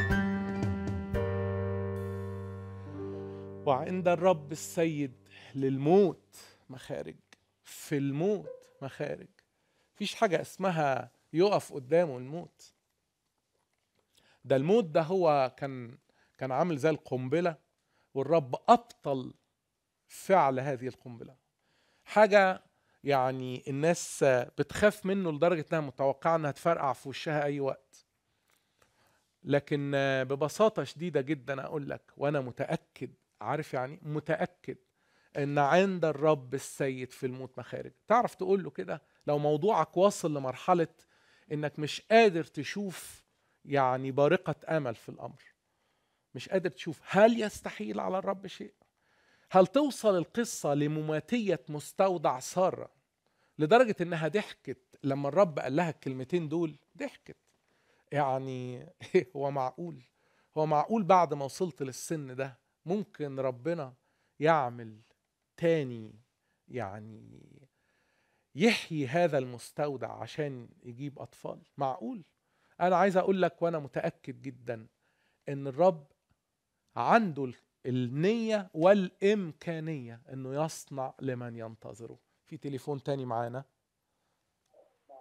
وعند الرب السيد للموت مخارج في الموت مخارج مفيش حاجة اسمها يقف قدامه الموت ده الموت ده هو كان كان عامل زي القنبلة والرب أبطل فعل هذه القنبلة حاجة يعني الناس بتخاف منه لدرجة انها متوقعة انها تفرقع في وشها اي وقت لكن ببساطة شديدة جدا اقول لك وانا متأكد عارف يعني متأكد ان عند الرب السيد في الموت مخارج تعرف تقول له كده لو موضوعك واصل لمرحلة انك مش قادر تشوف يعني بارقة امل في الامر مش قادر تشوف هل يستحيل على الرب شيء هل توصل القصة لمماتية مستودع سارة لدرجة انها ضحكت لما الرب قال لها الكلمتين دول ضحكت يعني هو معقول هو معقول بعد ما وصلت للسن ده ممكن ربنا يعمل تاني يعني يحيي هذا المستودع عشان يجيب اطفال معقول انا عايز اقول لك وانا متاكد جدا ان الرب عنده النيه والامكانيه انه يصنع لمن ينتظره في تليفون تاني معانا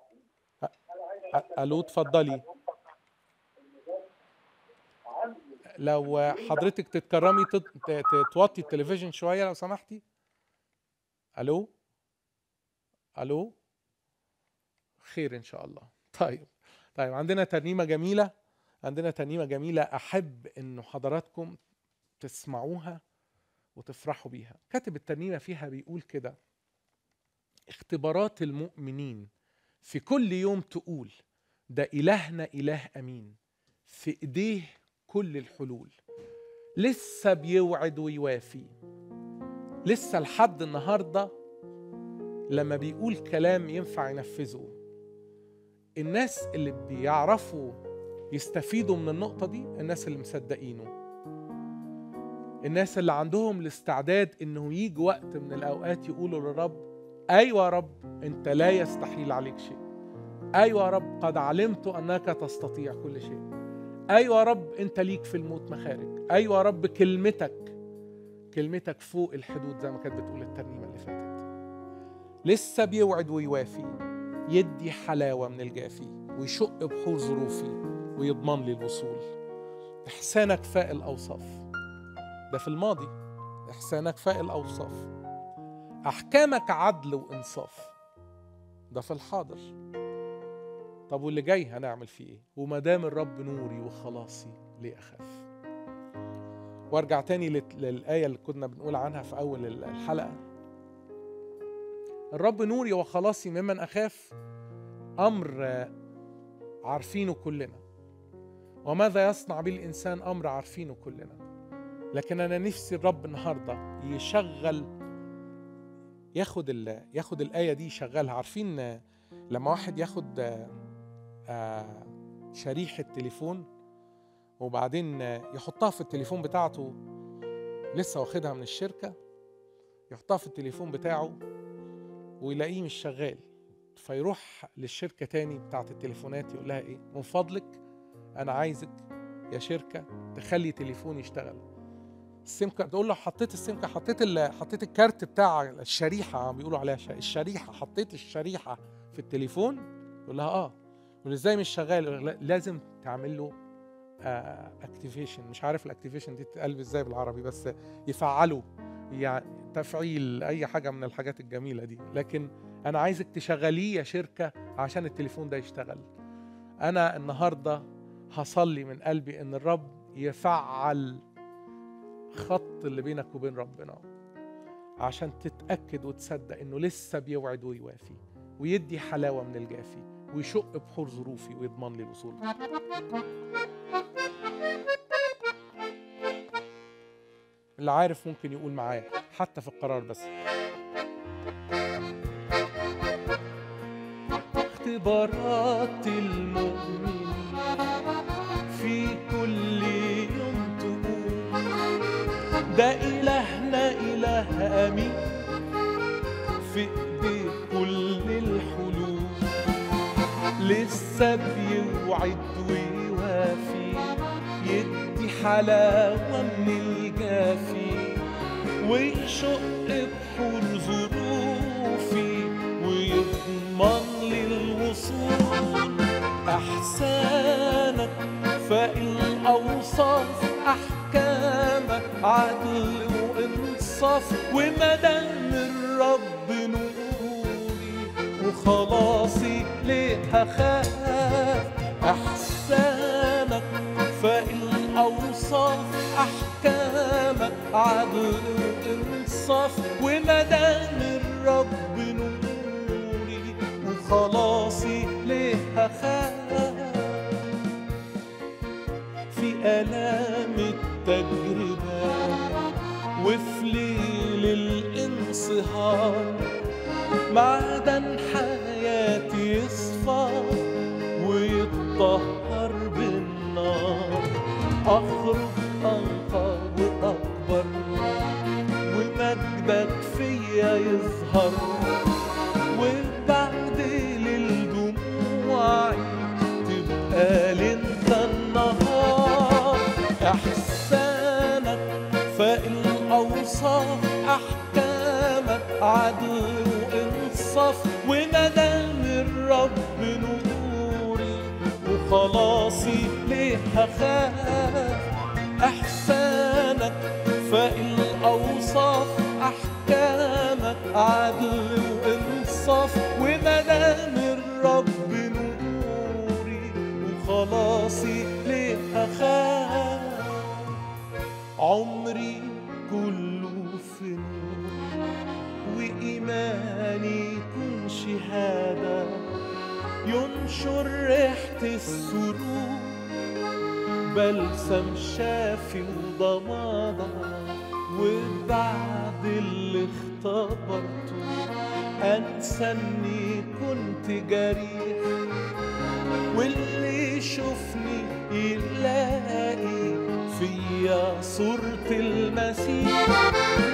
الو اتفضلي لو حضرتك تتكرمي تت- ت- ت- توطي التلفزيون شويه لو سمحتي الو الو خير ان شاء الله طيب طيب عندنا ترنيمه جميله عندنا ترنيمه جميله احب انه حضراتكم تسمعوها وتفرحوا بيها كاتب الترنيمه فيها بيقول كده اختبارات المؤمنين في كل يوم تقول ده إلهنا إله أمين في إيديه كل الحلول لسه بيوعد ويوافي لسه لحد النهاردة لما بيقول كلام ينفع ينفذه الناس اللي بيعرفوا يستفيدوا من النقطة دي الناس اللي مصدقينه الناس اللي عندهم الاستعداد انه يجي وقت من الاوقات يقولوا للرب ايوه يا رب انت لا يستحيل عليك شيء ايوه يا رب قد علمت انك تستطيع كل شيء ايوه يا رب انت ليك في الموت مخارج ايوه يا رب كلمتك كلمتك فوق الحدود زي ما كانت بتقول الترنيمه اللي فاتت لسه بيوعد ويوافي يدي حلاوه من الجافي ويشق بحور ظروفي ويضمن لي الوصول احسانك فاق الاوصاف ده في الماضي احسانك فاق الاوصاف احكامك عدل وانصاف ده في الحاضر طب واللي جاي هنعمل فيه ايه وما دام الرب نوري وخلاصي ليه اخاف وارجع تاني لل- للايه اللي كنا بنقول عنها في اول ال- الحلقه الرب نوري وخلاصي ممن اخاف امر آه، عارفينه كلنا وماذا يصنع به الانسان امر عارفينه كلنا لكن انا نفسي الرب النهارده يشغل ياخد ال... ياخد الايه دي يشغلها عارفين آه، لما واحد ياخد آه، آه، شريحه تليفون وبعدين آه، يحطها في التليفون بتاعته لسه واخدها من الشركه يحطها في التليفون بتاعه ويلاقيه مش شغال فيروح للشركه تاني بتاعت التليفونات يقول لها ايه من فضلك انا عايزك يا شركه تخلي تليفوني يشتغل السيم كارد تقول له حطيت السيم كارد حطيت ال- حطيت الكارت بتاع الشريحه بيقولوا عليها ش- الشريحه حطيت الشريحه في التليفون يقول لها اه يقول ازاي مش شغال يقول لها لا، لازم تعمل له اكتيفيشن مش عارف الاكتيفيشن دي تتقلب ازاي بالعربي بس يفعله يعني تفعيل اي حاجه من الحاجات الجميله دي لكن انا عايزك تشغليه يا شركه عشان التليفون ده يشتغل انا النهارده هصلي من قلبي ان الرب يفعل خط اللي بينك وبين ربنا عشان تتأكد وتصدق انه لسه بيوعد ويوافي ويدي حلاوة من الجافي ويشق بحور ظروفي ويضمن لي الوصول اللي عارف ممكن يقول معايا حتى في القرار بس اختبارات المؤمن في كل يوم تقول ده إلهنا إله أمين في إيديه كل الحلول لسه بيوعد ويوافي يدي حلاوة من الجافي ويشق بحور ظروفي ويضمن لي الوصول أحسانك فاق الأوصاف أحكامك عدل وإنصاف ومدام الرب نوري وخلاصي ليه هخاف أحسانك فاق الأوصاف أحكامك عدل وإنصاف ومدام الرب نوري وخلاصي ليه هخاف في آلام التجربة وفي ليل الانصهار معدن حياتي يصفى ويتطهر بالنار أخرج أنقى وأكبر ومجدك فيا يظهر وبعد للدموع تبقى لانت النهار احسانك فاق الاوصاف احكامك عدل وانصاف ومدام الرب نوري وخلاصي ليه هخاف إحسانك فالأوصاف أحكامك عدل وإنصاف ومدام الرب نوري وخلاصي ليه أخاف عمري كله في نور وإيماني يكون شهادة ينشر ريحة السرور بلسم شافي وضمادة وبعد اللي اختبرته أنسى إني كنت جريح واللي يشوفني يلاقي فيا صورة المسيح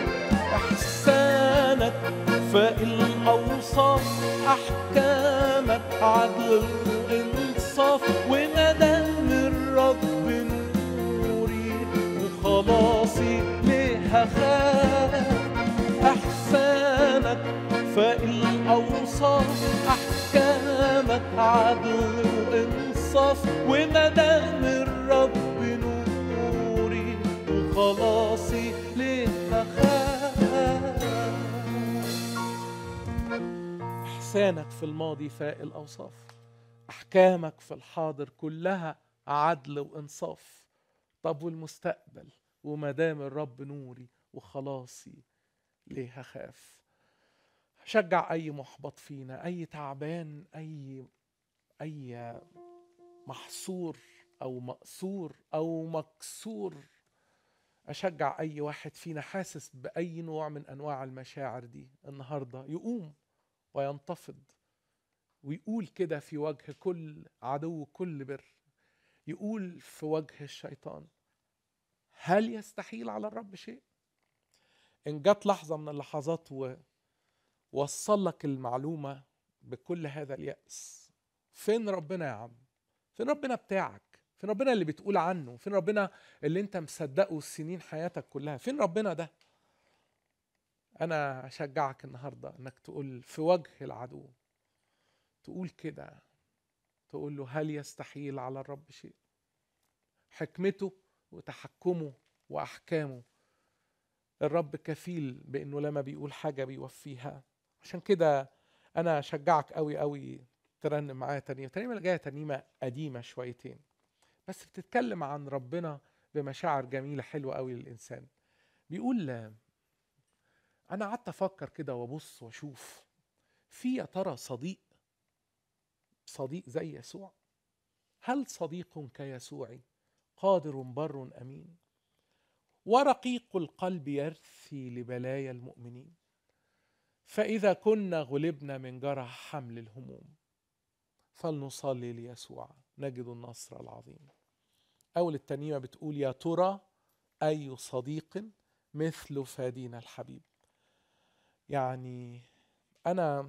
إحسانك فالأوصاف أحكامك عدل وإنصاف ومدام الرب نوري وخلاصي ليه هخاف إحسانك فالأوصاف أحكامك عدل وإنصاف ومدام الرب نوري وخلاصي ليه هخاف إحسانك في الماضي فاق الأوصاف أحكامك في الحاضر كلها عدل وإنصاف طب والمستقبل وما دام الرب نوري وخلاصي ليه هخاف شجع أي محبط فينا أي تعبان أي أي محصور أو مقصور أو مكسور أشجع أي واحد فينا حاسس بأي نوع من أنواع المشاعر دي النهاردة يقوم وينتفض ويقول كده في وجه كل عدو كل بر يقول في وجه الشيطان هل يستحيل على الرب شيء إن جت لحظة من اللحظات ووصل لك المعلومة بكل هذا اليأس فين ربنا يا عم فين ربنا بتاعك فين ربنا اللي بتقول عنه فين ربنا اللي انت مصدقه سنين حياتك كلها فين ربنا ده انا اشجعك النهارده انك تقول في وجه العدو تقول كده تقول له هل يستحيل على الرب شيء حكمته وتحكمه واحكامه الرب كفيل بانه لما بيقول حاجه بيوفيها عشان كده انا اشجعك قوي قوي ترنم معايا ترنيمه الترنيمه اللي جايه ترنيمه قديمه شويتين بس بتتكلم عن ربنا بمشاعر جميله حلوه قوي للانسان بيقول انا قعدت افكر كده وابص واشوف في يا ترى صديق صديق زي يسوع هل صديق كيسوع قادر بر امين ورقيق القلب يرثي لبلايا المؤمنين فاذا كنا غلبنا من جرح حمل الهموم فلنصلي ليسوع نجد النصر العظيم اول الترنيمه بتقول يا ترى اي صديق مثل فادينا الحبيب يعني انا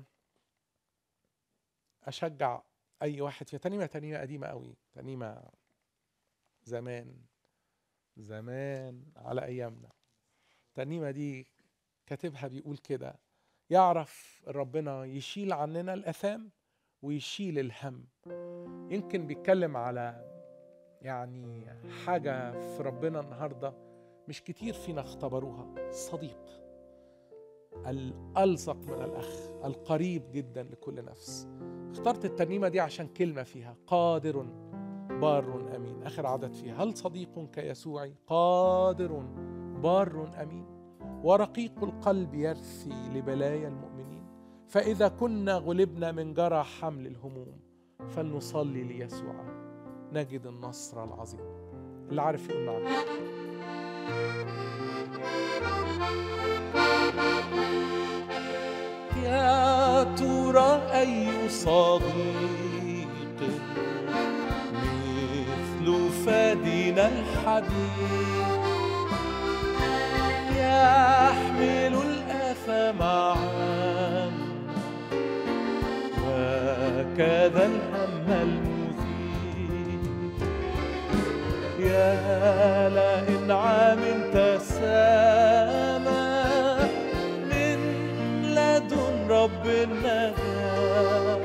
اشجع اي واحد في ترنيمه ترنيمه قديمه قوي ترنيمه زمان زمان على ايامنا الترنيمه دي كاتبها بيقول كده يعرف ربنا يشيل عننا الاثام ويشيل الهم يمكن بيتكلم على يعني حاجه في ربنا النهارده مش كتير فينا اختبروها صديق الألصق من الأخ القريب جدا لكل نفس اخترت الترنيمة دي عشان كلمة فيها قادر بار أمين آخر عدد فيها هل صديق كيسوع قادر بار أمين ورقيق القلب يرثي لبلايا المؤمنين فإذا كنا غلبنا من جرى حمل الهموم فلنصلي ليسوع نجد النصر العظيم اللي عارف يقول معنا يا ترى أي صديق مثل فادنا الحبيب يحمل الآثام عنا وكذا الهم المثير يا لإنعام تسامى من لدن رب النجاة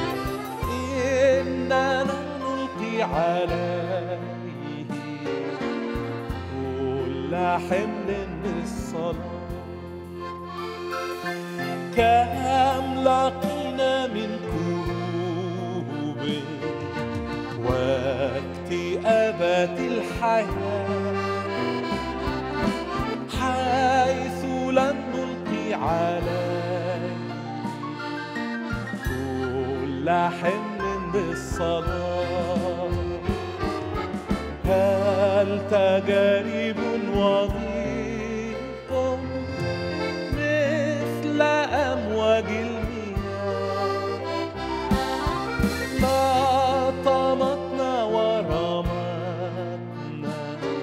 إننا نلقي عليه كل حمل بالصلاة كم لقينا من كروب واكتئابات الحياة حيث لن نلقي عليه كل حمل بالصلاة هل تجارب وضيق مثل أمواج المياه لطمتنا ورمتنا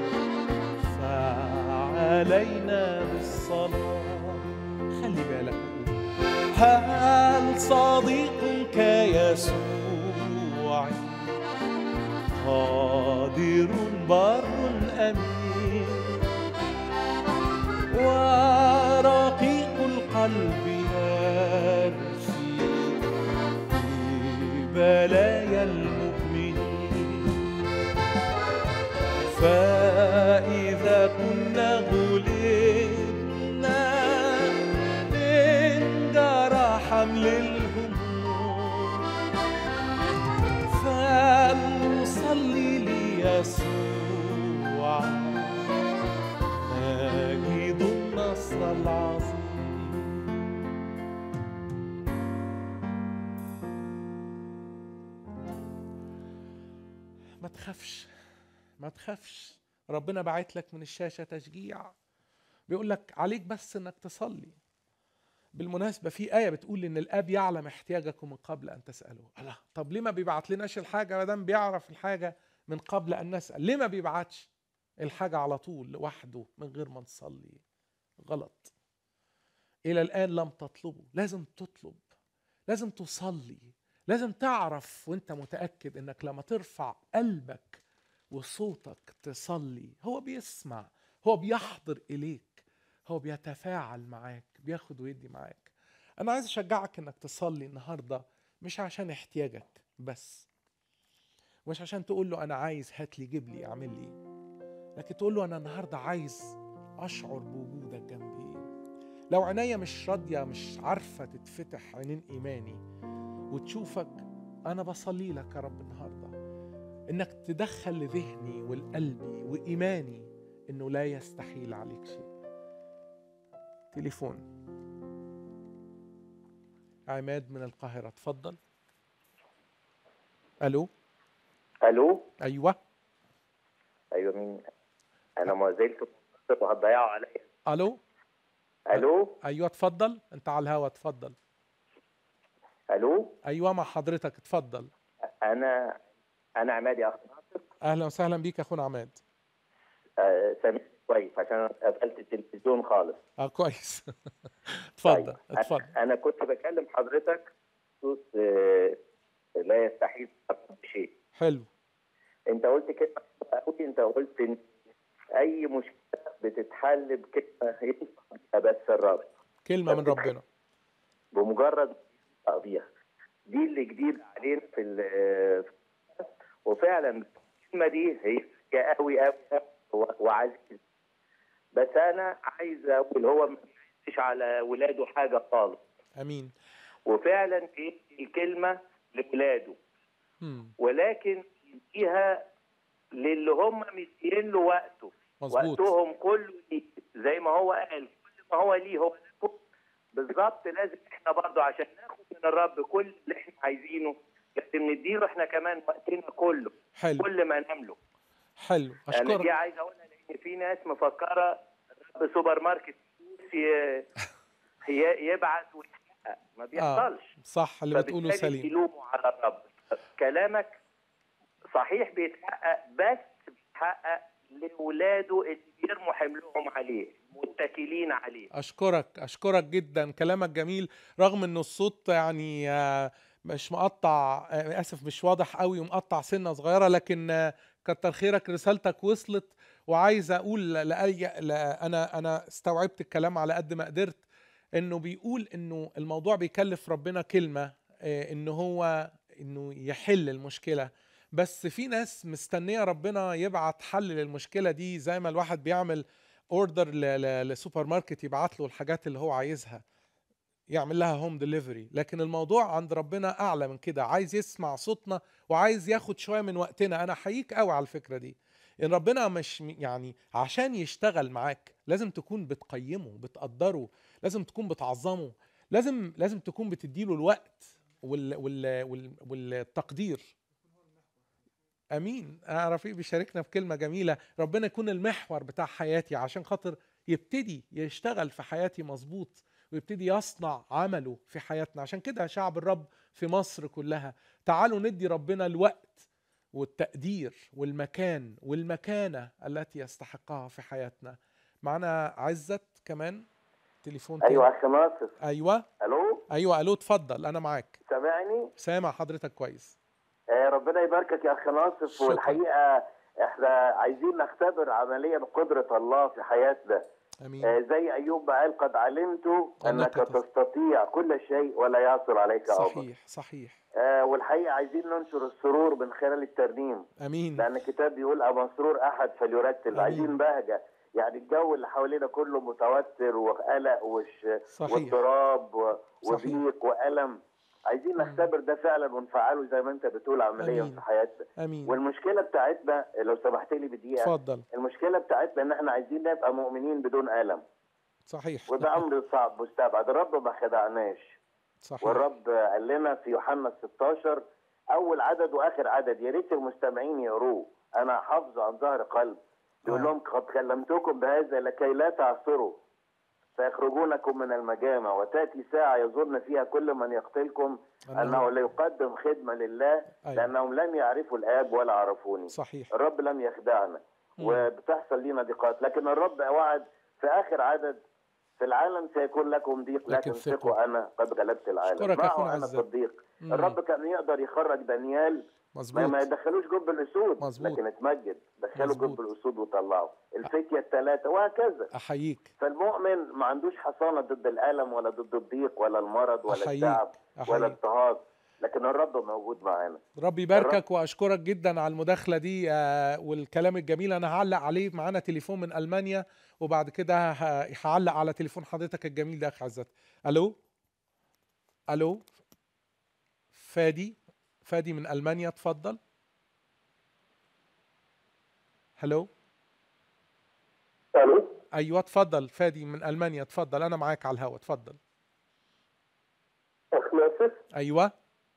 فعلينا بالصلاة خلي بالك هل صديق كيسوع قادر بر أمين ورقيق القلب يرثي في بلايا المؤمنين فإذا كنا غلبنا من جرى حمل الهموم فلنصلي ليسوع نجد النصر العظيم ما تخافش ما تخافش ربنا باعت لك من الشاشة تشجيع بيقول لك عليك بس انك تصلي بالمناسبة في آية بتقول إن الآب يعلم احتياجكم من قبل أن تسألوا الله طب ليه ما بيبعت لناش الحاجة ما دام بيعرف الحاجة من قبل أن نسأل ليه ما بيبعتش الحاجة على طول لوحده من غير ما نصلي غلط إلى الآن لم تطلبوا لازم تطلب لازم تصلي لازم تعرف وانت متأكد انك لما ترفع قلبك وصوتك تصلي هو بيسمع هو بيحضر إليك هو بيتفاعل معاك بياخد ويدي معاك أنا عايز أشجعك إنك تصلي النهاردة مش عشان احتياجك بس مش عشان تقول له أنا عايز هات لي جيب لي اعمل لي لكن تقول له أنا النهاردة عايز أشعر بوجودك جنبي لو عينيا مش راضية مش عارفة تتفتح عينين إيماني وتشوفك أنا بصلي لك يا رب النهاردة إنك تدخل لذهني ولقلبي وإيماني إنه لا يستحيل عليك شيء تليفون عماد من القاهرة اتفضل ألو الو أيوة ايوه مين انا ما زلت وهتضيعوا عليا ألو الو أيوة اتفضل أنت على الهوا اتفضل الو أيوة مع حضرتك اتفضل انا انا عماد يا اخ ناصر أهلا وسهلا بيك يا أخونا عماد آه، سامعني كويس عشان قفلت التلفزيون خالص اه كويس اتفضل طيب. اتفضل أنا- انا كنت بكلم حضرتك بخصوص آه، لا يستحيل شيء حلو انت قلت كلمه حلوة قوي انت قلت ان اي مشكله بتتحل بكلمه ينفع بيها بس الرب كلمة من ربنا بمجرد تقضيها دي اللي جديد علينا في ال- وفعلا الكلمه دي هي حاجة قوي قوي قوي وعزيز بس انا عايز اقول هو ما بيعزش على ولاده حاجه خالص امين وفعلا بيدي الكلمه لولاده مم. ولكن يديها للي هم مدين له وقته مظبوط وقتهم كله ليه زي ما هو قال كل ما هو ليه هو لكم بالظبط لازم احنا برضه عشان ناخد من الرب كل اللي احنا عايزينه لازم نديله احنا كمان وقتنا كله حلو كل ما نملك حلو انا دي اشكرك عايز اقولها لان في ناس مفكره الرب سوبر ماركت فلوس ي- ي- يبعت ويحقق ما بيحصلش صح اللي بتقوله فبالتالي سليم يلوموا على الرب كلامك صحيح بيتحقق بس بيتحقق لاولاده اللي بيرموا حملهم عليه متكلين عليه اشكرك اشكرك جدا كلامك جميل رغم انه الصوت يعني آه، مش مقطع آه، اسف مش واضح قوي ومقطع سنه صغيره لكن آه، كتر خيرك رسالتك وصلت وعايز اقول لأي لا انا انا استوعبت الكلام على قد ما قدرت انه بيقول انه الموضوع بيكلف ربنا كلمه آه، انه هو انه يحل المشكله بس في ناس مستنيه ربنا يبعت حل للمشكله دي زي ما الواحد بيعمل اوردر لسوبر ماركت يبعت له الحاجات اللي هو عايزها يعمل لها هوم ديليفري لكن الموضوع عند ربنا اعلى من كده عايز يسمع صوتنا وعايز ياخد شويه من وقتنا انا احييك قوي على الفكره دي ان ربنا مش يعني عشان يشتغل معاك لازم تكون بتقيمه بتقدره لازم تكون بتعظمه لازم لازم تكون بتديله الوقت وال وال وال والتقدير امين آه رفيق بيشاركنا في كلمه جميله ربنا يكون المحور بتاع حياتي عشان خاطر يبتدي يشتغل في حياتي مظبوط ويبتدي يصنع عمله في حياتنا عشان كده شعب الرب في مصر كلها تعالوا ندي ربنا الوقت والتقدير والمكان والمكانة التي يستحقها في حياتنا معنا عزت كمان تليفون تاني. ايوه اخ ناصر ايوه الو ايوه الو اتفضل انا معاك سامعني سامع حضرتك كويس آه ربنا يباركك يا اخ ناصر شكرا. والحقيقه احنا عايزين نختبر عمليا قدره الله في حياتنا امين آه زي ايوب ما قال قد علمت انك أنك تس- تستطيع كل شيء ولا يعثر عليك امر صحيح صحيح آه والحقيقه عايزين ننشر السرور من خلال الترنيم امين لان الكتاب بيقول اما سرور احد فليرتل أمين. عايزين بهجه يعني الجو اللي حوالينا كله متوتر وقلق وش صحيح واضطراب و- صحيح. وضيق والم عايزين مم. نختبر ده فعلا ونفعله زي ما انت بتقول عمليا أمين. في حياتنا امين والمشكله بتاعتنا لو سمحت لي بدقيقه اتفضل المشكله بتاعتنا ان احنا عايزين نبقى مؤمنين بدون الم صحيح وده امر صعب مستبعد الرب ما خدعناش صحيح والرب قال لنا في يوحنا 16 اول عدد واخر عدد يا ريت المستمعين يقروه انا حافظه عن ظهر قلب بيقول آه. لهم قد كلمتكم بهذا لكي لا تعثروا فيخرجونكم من المجامع وتاتي ساعه يظن فيها كل من يقتلكم انه لا يقدم خدمه لله أيوة. لانهم لم يعرفوا الاب ولا عرفوني صحيح الرب لم يخدعنا مم. وبتحصل لينا ضيقات لكن الرب وعد في اخر عدد في العالم سيكون لكم ضيق لكن لكن ثقوا. ثقوا انا قد غلبت العالم أشكرك يا معه أخونا انا عزت. في الضيق مم. الرب كان يقدر يخرج دانيال ما, مظبوط ما يدخلوش جب الاسود مظبوط. لكن اتمجد دخلوا مظبوط. جب الاسود وطلعوا الفتيه الثلاثه وهكذا احييك فالمؤمن ما عندوش حصانه ضد الالم ولا ضد الضيق ولا المرض ولا أحييك. التعب ولا احييك الاضطهاد لكن الرب موجود معانا ربي يباركك واشكرك جدا على المداخله دي آه، والكلام الجميل انا هعلق عليه معانا تليفون من المانيا وبعد كده ه- هعلق على تليفون حضرتك الجميل ده يا اخ عزت الو الو فادي فادي من المانيا اتفضل هلو الو ايوه اتفضل فادي من المانيا اتفضل انا معاك على الهوا اتفضل اخ ناصر ايوه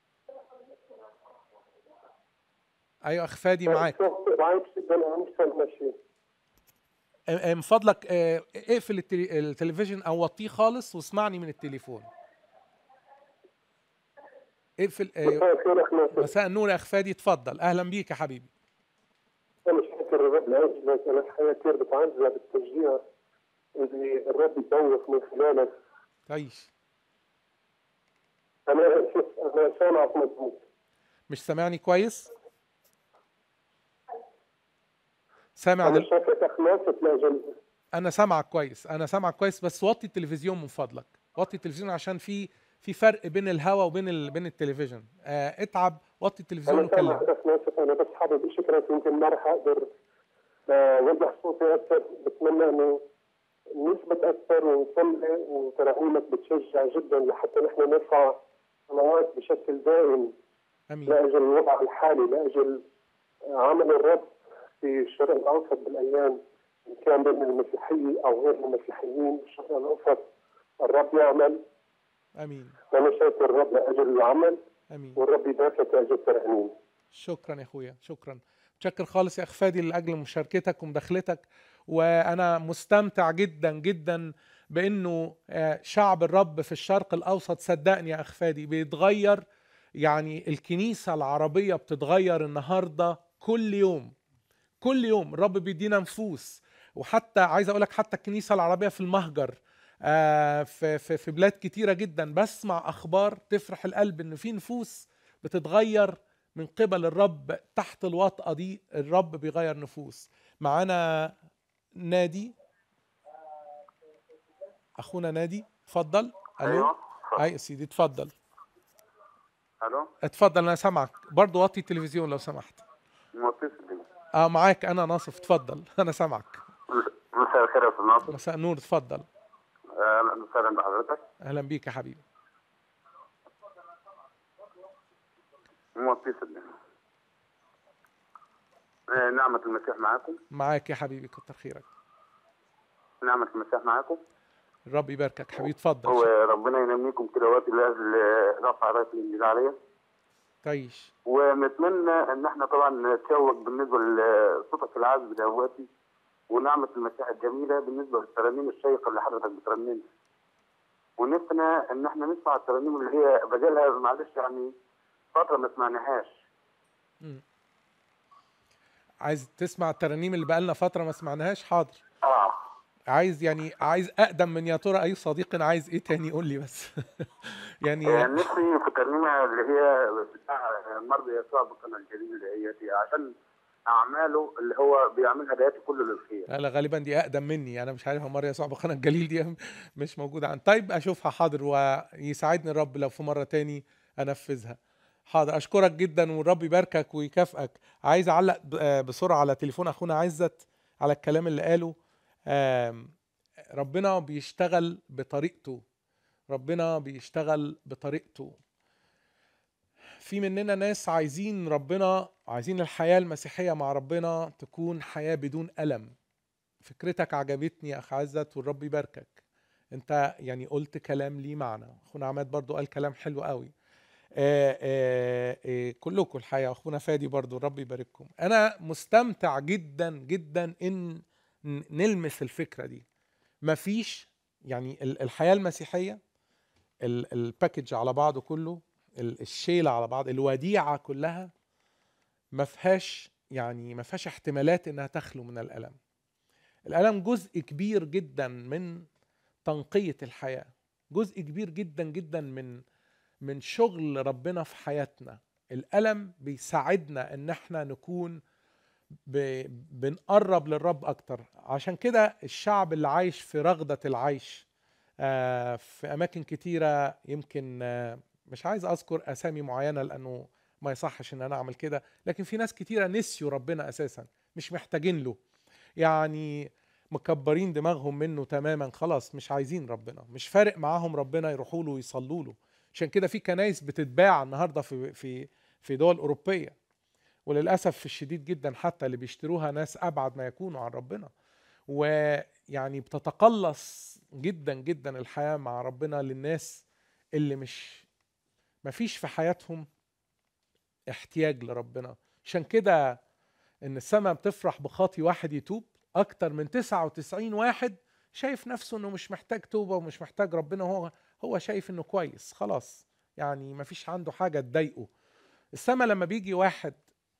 ايوه اخ فادي معاك صوت ضعيف جدا انا مش سامع شيء آه، آه، من فضلك آه، اقفل التلي- التلفزيون او وطيه خالص واسمعني من التليفون اقفل آه، مساء الخير اخ ناصر مساء النور يا اخ فادي اتفضل اهلا بيك يا حبيبي انا شاكر الرب لاجلك انا الحياه كثير بتعزى بالتشجيع اللي الرب يسوق من خلالك تعيش انا شوف انا سامعك مضبوط مش سامعني كويس سامع انا دل... شاكر اخ ناصر لاجل انا سامعك كويس انا سامعك كويس بس وطي التلفزيون من فضلك وطي التلفزيون عشان في في فرق بين الهوا وبين ال... بين التلفزيون آه اتعب وطي التلفزيون انا سامع وكلم اخ ناصر انا بس حابب اشكرك يمكن ما رح اقدر آه، اوضح صوتي اكثر بتمنى انه نثبت اكثر ونصلي وترانيمك بتشجع جدا لحتى نحن نرفع صلوات بشكل دائم امين لاجل الوضع الحالي لاجل عمل الرب في الشرق الاوسط بالايام ان كان بين المسيحيه او غير المسيحيين في الشرق الاوسط الرب يعمل امين وانا شاكر الرب لاجل العمل امين والرب يباركك لاجل الترانيم شكرا يا اخويا شكرا متشكر خالص يا اخ فادي لاجل مشاركتك ومداخلتك وانا مستمتع جدا جدا بانه آه، شعب الرب في الشرق الاوسط صدقني يا اخ فادي بيتغير يعني الكنيسه العربيه بتتغير النهارده كل يوم كل يوم الرب بيدينا نفوس وحتى عايز اقول لك حتى الكنيسه العربيه في المهجر آه، في في في بلاد كتيره جدا بسمع اخبار تفرح القلب ان في نفوس بتتغير من قبل الرب تحت الوطأة دي الرب بيغير نفوس معانا نادي اخونا نادي اتفضل الو ايوه اي يا سيدي اتفضل الو اتفضل انا سامعك برضو وطي التلفزيون لو سمحت متصل اه معاك انا ناصف اتفضل انا سامعك مساء الخير يا استاذ ناصر مساء النور اتفضل اهلا وسهلا بحضرتك اهلا بيك يا حبيبي متصل آه، نعمة المسيح معاكم معاك يا حبيبي كتر خيرك نعمة المسيح معاكم الرب يباركك حبيبي اتفضل وربنا ينميكم كده وقت لاجل رفع رايه الانجيل عليا تعيش ونتمنى ان احنا طبعا نتشوق بالنسبه لصوتك العذب دلوقتي ونعمه المسيح الجميله بالنسبه للترانيم الشيقه اللي حضرتك بترنمها ونفسنا ان احنا نسمع الترانيم اللي هي بدلها معلش يعني فتره ما سمعناهاش مم. عايز تسمع الترانيم اللي بقالنا فتره ما سمعناهاش حاضر اه عايز يعني عايز اقدم من يا ترى اي صديق عايز ايه تاني قول لي بس يعني يعني نفسي في الترنيمه اللي هي بتاع مرضى يسوع بالقناه الجديده اللي هي دي عشان اعماله اللي هو بيعملها دايته كله للخير لا غالبا دي اقدم مني انا مش عارف مره يسوع بقناه الجليل دي مش موجوده عن طيب اشوفها حاضر ويساعدني الرب لو في مره تاني انفذها حاضر اشكرك جدا والرب يباركك ويكافئك عايز اعلق ب- آه بسرعه على تليفون اخونا عزت على الكلام اللي قاله آم، ربنا بيشتغل بطريقته ربنا بيشتغل بطريقته في مننا ناس عايزين ربنا عايزين الحياة المسيحية مع ربنا تكون حياة بدون ألم فكرتك عجبتني يا أخ عزت والرب يباركك انت يعني قلت كلام ليه معنى اخونا عماد برضو قال كلام حلو قوي آه آه آه كلكم الحقيقة اخونا فادي برضو الرب يبارككم انا مستمتع جدا جدا ان ن- نلمس الفكرة دي مفيش يعني ال- الحياة المسيحية ال- الباكج على بعضه كله ال- الشيلة على بعض الوديعة كلها ما فيهاش يعني ما فيهاش احتمالات انها تخلو من الالم الالم جزء كبير جدا من تنقية الحياة جزء كبير جدا جدا من من شغل ربنا في حياتنا الألم بيساعدنا ان احنا نكون ب... بنقرب للرب اكتر عشان كده الشعب اللي عايش في رغدة العيش آه، في اماكن كتيرة يمكن آه، مش عايز اذكر اسامي معينة لانه ما يصحش ان انا اعمل كده لكن في ناس كتيرة نسيوا ربنا اساسا مش محتاجين له يعني مكبرين دماغهم منه تماما خلاص مش عايزين ربنا مش فارق معاهم ربنا يروحوا له ويصلوا له عشان كده في كنايس بتتباع النهارده في في في دول اوروبيه وللاسف الشديد جدا حتى اللي بيشتروها ناس ابعد ما يكونوا عن ربنا ويعني بتتقلص جدا جدا الحياه مع ربنا للناس اللي مش ما فيش في حياتهم احتياج لربنا عشان كده ان السماء بتفرح بخاطي واحد يتوب اكتر من 99 واحد شايف نفسه انه مش محتاج توبه ومش محتاج ربنا هو هو شايف انه كويس خلاص يعني ما فيش عنده حاجه تضايقه السماء لما بيجي واحد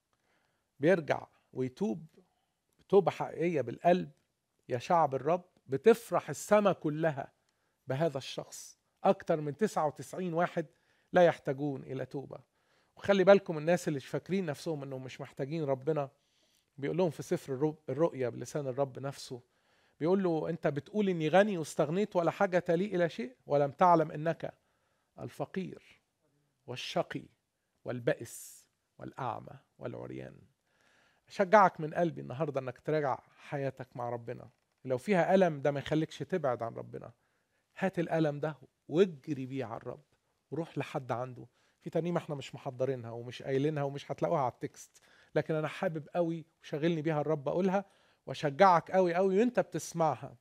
بيرجع ويتوب توبه حقيقيه بالقلب يا شعب الرب بتفرح السماء كلها بهذا الشخص اكتر من 99 واحد لا يحتاجون الى توبه وخلي بالكم الناس اللي فاكرين نفسهم انهم مش محتاجين ربنا بيقول لهم في سفر الرو- الرؤيا بلسان الرب نفسه بيقول له انت بتقول اني غني واستغنيت ولا حاجه لي الى شيء ولم تعلم انك الفقير والشقي والبئس والاعمى والعريان اشجعك من قلبي النهارده انك تراجع حياتك مع ربنا لو فيها الم ده ما يخليكش تبعد عن ربنا هات الالم ده واجري بيه على الرب وروح لحد عنده في ترنيمه احنا مش محضرينها ومش قايلينها ومش هتلاقوها على التكست لكن انا حابب قوي وشاغلني بيها الرب اقولها واشجعك قوي قوي وانت بتسمعها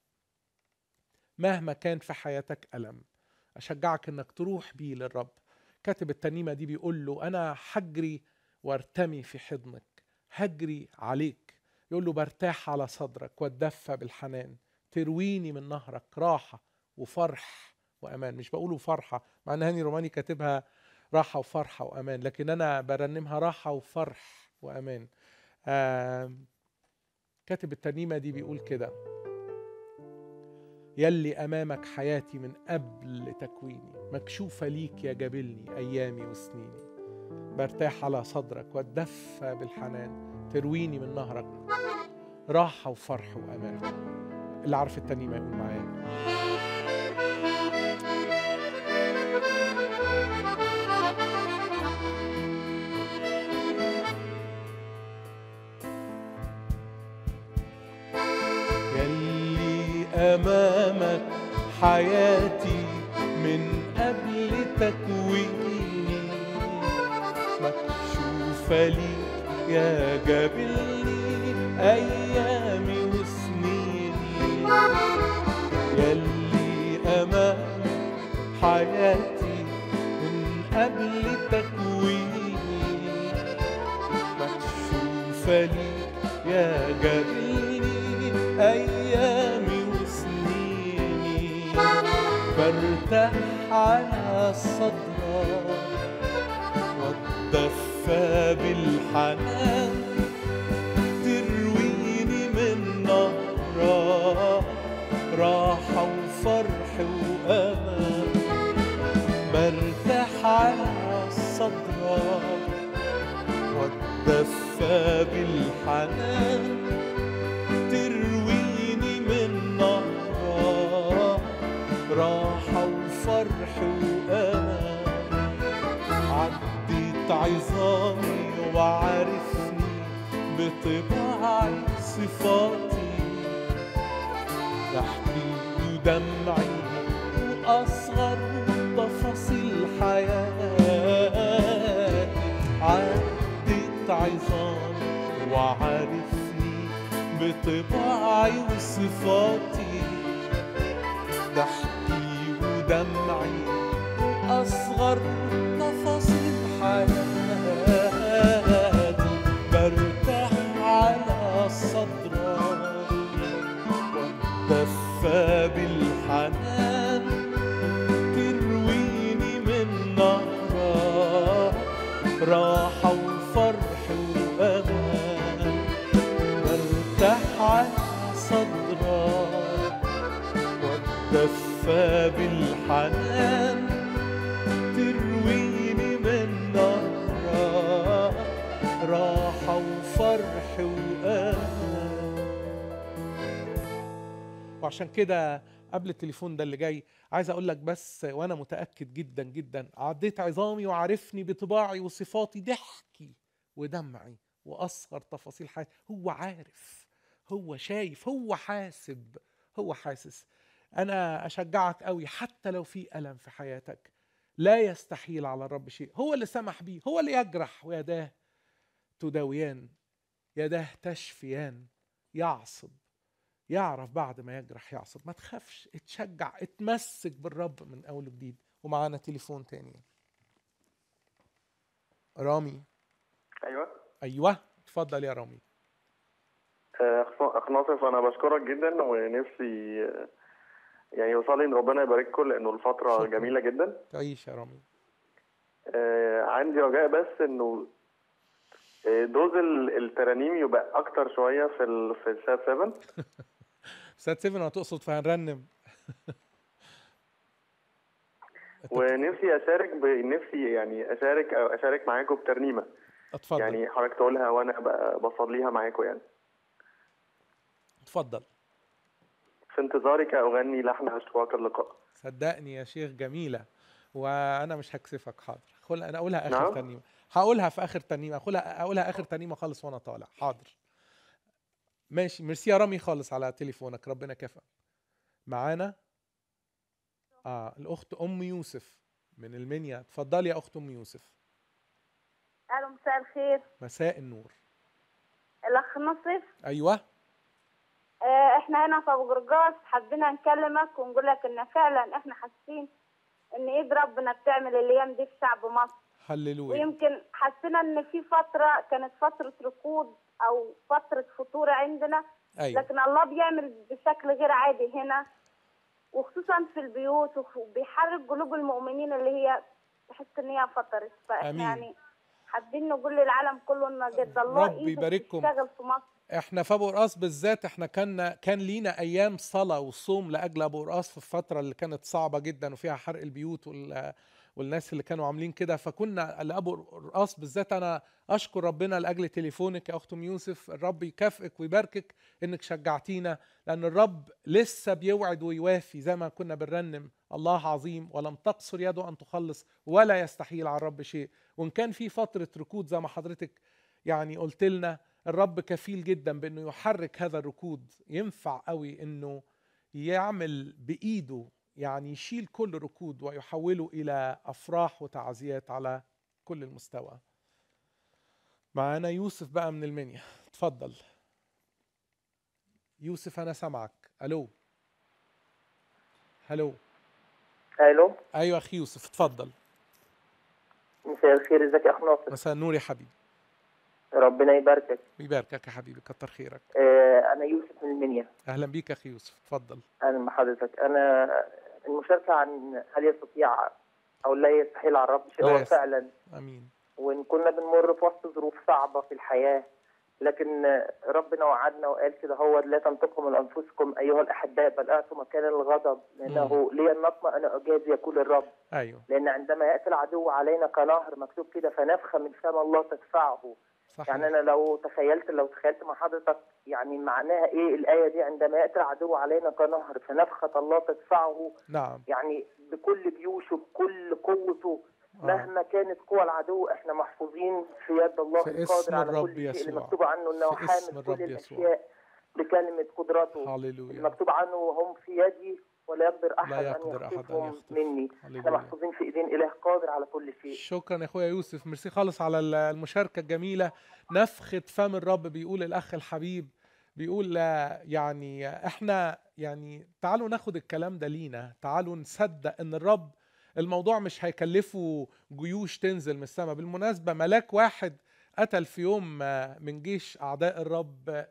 مهما كان في حياتك الم اشجعك انك تروح بيه للرب كاتب الترنيمه دي بيقول له انا حجري وارتمي في حضنك هجري عليك يقول له برتاح على صدرك واتدفى بالحنان ترويني من نهرك راحه وفرح وامان مش بقوله فرحه مع ان هاني روماني كاتبها راحه وفرحه وامان لكن انا برنمها راحه وفرح وامان آم، كاتب الترنيمه دي بيقول كده يلي امامك حياتي من قبل تكويني مكشوفه ليك يا جابلني ايامي وسنيني برتاح على صدرك واتدفى بالحنان ترويني من نهرك راحه وفرح وامان اللي عارف الترنيمه يقول معايا يلي أمامك حياتي من قبل تكويني مكشوفة ليك يا جابلني أيامي وسنيني يلي أمامك حياتي من قبل تكويني مكشوفة ليك يا جابلني أيامي وسنيني برتاح على صدرك واتدفى بالحنان ترويني من نهرك راحة وفرح وأمان برتاح على صدرك واتدفى بالحنان ترويني من نهرك راحة وفرح وأمان عديت عظامي وعرفني بطباعي صفاتي ضحكي ودمعي وأصغر تفاصيل حياتي عديت عظامي وعرفني بطباعي وصفاتي ضحكي ودمعي أصغر تفاصيل حياتي برتاح على صدرك واتدفى بالحنان ترويني من نهرك راحة وفرح وأمان برتاح على صدرك واتدفى بالحنان ترويني من نهرك راحة وفرح وأمان وعشان كده قبل التليفون ده اللي جاي عايز اقول لك بس وانا متاكد جدا جدا عديت عظامي وعرفني بطباعي وصفاتي ضحكي ودمعي واصغر تفاصيل حياتي هو عارف هو شايف هو حاسب هو حاسس انا اشجعك قوي حتى لو في الم في حياتك لا يستحيل على الرب شيء هو اللي سمح بيه هو اللي يجرح ويداه تداويان يداه تشفيان يعصب يعرف بعد ما يجرح يعصب ما تخافش اتشجع اتمسك بالرب من اول وجديد ومعانا تليفون تاني رامي ايوه ايوه اتفضل يا رامي آه، اخ أخ ناصف انا بشكرك جدا ونفسي آه، يعني يوصل لي ان ربنا يبارككم لانه الفتره شكراً. جميله جدا تعيش يا رامي آه، عندي رجاء بس انه آه، دوز ال- الترانيم يبقى اكتر شويه في ال في السات 7 استاذ سيفن هتقصد فهنرنم ونفسي اشارك بنفسي يعني اشارك او اشارك معاكم بترنيمه اتفضل يعني حضرتك تقولها وانا ب- بصليها معاكم يعني اتفضل في انتظارك اغني لحن اشواق اللقاء صدقني يا شيخ جميلة وانا مش هكسفك حاضر خل انا اقولها اخر نعم. ترنيمة هقولها في اخر ترنيمة اقولها اقولها اخر ترنيمة خالص وانا طالع حاضر ماشي ميرسي يا رامي خالص على تليفونك ربنا كفى معانا اه الاخت ام يوسف من المنيا اتفضلي يا اخت ام يوسف الو مساء الخير مساء النور الاخ نصف ايوه آه، احنا هنا في ابو جرجاس حبينا نكلمك ونقول لك ان فعلا احنا حاسين ان ايد ربنا بتعمل الايام دي في شعب مصر هللويا ويمكن حسينا ان في فتره كانت فتره ركود او فتره فتور عندنا ايوه لكن الله بيعمل بشكل غير عادي هنا وخصوصا في البيوت وخ- وبيحرك قلوب المؤمنين اللي هي تحس ان هي فطرت فاحنا آمين. يعني حابين نقول للعالم كله ان قد الله رب ايده يبارككم. بتشتغل في مصر احنا في ابو قرقاص بالذات احنا كان كان لينا ايام صلاه وصوم لاجل ابو قرقاص في الفتره اللي كانت صعبه جدا وفيها حرق البيوت وال والناس اللي كانوا عاملين كده فكنا لابو قرقاص بالذات انا اشكر ربنا لاجل تليفونك يا اخت ام يوسف الرب يكافئك ويباركك انك شجعتينا لان الرب لسه بيوعد ويوافي زي ما كنا بنرنم الله عظيم ولم تقصر يده ان تخلص ولا يستحيل على الرب شيء وان كان في فتره ركود زي ما حضرتك يعني قلت لنا الرب كفيل جدا بانه يحرك هذا الركود ينفع قوي انه يعمل بايده يعني يشيل كل ركود ويحوله الى افراح وتعزيات على كل المستوى معانا يوسف بقى من المنيا اتفضل يوسف انا سامعك الو الو الو ايوه اخي يوسف اتفضل مساء الخير ازيك يا اخ ناصر مساء النور يا حبيبي ربنا يباركك ويباركك يا حبيبي كتر خيرك آه انا يوسف من المنيا اهلا بيك اخي يوسف اتفضل اهلا بحضرتك انا المشاركه عن هل يستطيع او لا يستحيل على الرب شيء لا هو يستطيع. فعلا امين وان كنا بنمر في وسط ظروف صعبه في الحياه لكن ربنا وعدنا وقال كده هو لا تنتقم من انفسكم ايها الاحباء بل اعطوا مكان الغضب لانه لي النقمه انا اجازي يقول الرب ايوه لان عندما ياتي العدو علينا كنهر مكتوب كده فنفخه من فم الله تدفعه صحيح يعني انا لو تخيلت لو تخيلت مع حضرتك يعني معناها ايه الايه دي عندما ياتي العدو علينا كنهر فنفخه الله تدفعه نعم يعني بكل جيوشه بكل قوته آه. مهما كانت قوى العدو احنا محفوظين في يد الله في القادر اسم على الرب كل شيء اللي يسوع. مكتوب عنه انه في اسم حامل الرب كل يسوع. الاشياء بكلمه قدرته هللويا المكتوب عنه وهم في يدي ولا يقدر احد لا ان يقدر أحد أن يخطفهم يخطف. مني احنا هللويا محفوظين في ايدين اله قادر على كل شيء شكرا يا اخويا يوسف ميرسي خالص على ال- المشاركه الجميله نفخه فم الرب بيقول الاخ الحبيب بيقول لا يعني احنا يعني تعالوا ناخد الكلام ده لينا تعالوا نصدق ان الرب الموضوع مش هيكلفه جيوش تنزل من السماء بالمناسبه ملاك واحد قتل في يوم آه، من جيش اعداء الرب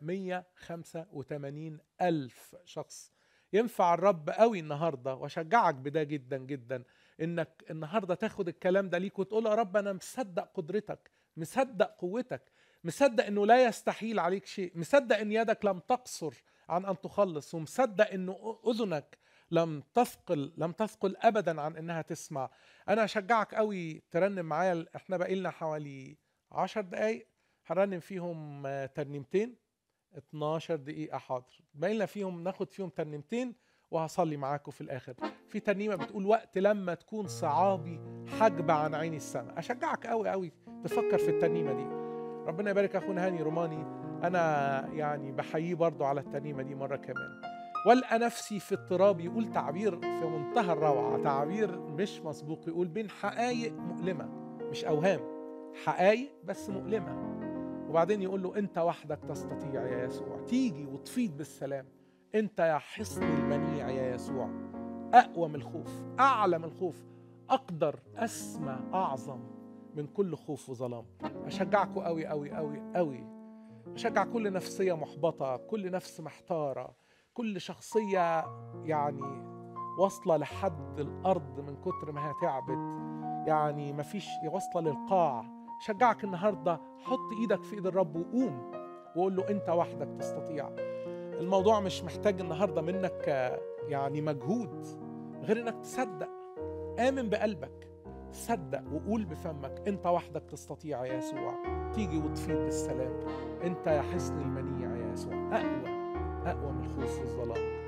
185 الف شخص ينفع الرب قوي النهارده واشجعك بده جدا جدا انك النهارده تاخد الكلام ده ليك وتقول يا رب انا مصدق قدرتك مصدق قوتك مصدق انه لا يستحيل عليك شيء مصدق ان يدك لم تقصر عن ان تخلص ومصدق انه اذنك لم تثقل لم تثقل ابدا عن انها تسمع انا اشجعك قوي ترنم معايا احنا باقي لنا حوالي عشر دقايق هرنم فيهم آه، ترنيمتين 12 دقيقة حاضر باقي لنا فيهم ناخد فيهم ترنيمتين وهصلي معاكم في الاخر في ترنيمه بتقول وقت لما تكون صعابي حجب عن عيني السماء اشجعك قوي قوي تفكر في الترنيمه دي ربنا يبارك اخونا هاني روماني انا يعني بحييه برضو على الترنيمه دي مره كمان والقى نفسي في اضطراب يقول تعبير في منتهى الروعه تعبير مش مسبوق يقول بين حقائق مؤلمه مش اوهام حقائق بس مؤلمه وبعدين يقول له انت وحدك تستطيع يا يسوع تيجي وتفيض بالسلام انت يا حصن المنيع يا يسوع اقوى من الخوف اعلى من الخوف اقدر اسمى اعظم من كل خوف وظلام اشجعكم قوي قوي قوي قوي اشجع كل نفسيه محبطه كل نفس محتاره كل شخصيه يعني واصله لحد الارض من كتر ما هي تعبت يعني مفيش واصله للقاع شجعك النهارده حط ايدك في ايد الرب وقوم وقول له انت وحدك تستطيع الموضوع مش محتاج النهارده منك آه، يعني مجهود غير انك تصدق امن بقلبك صدق وقول بفمك انت وحدك تستطيع يا يسوع تيجي وتفيض بالسلام انت يا حصن المنيع يا يسوع اقوى اقوى من الخوف والظلام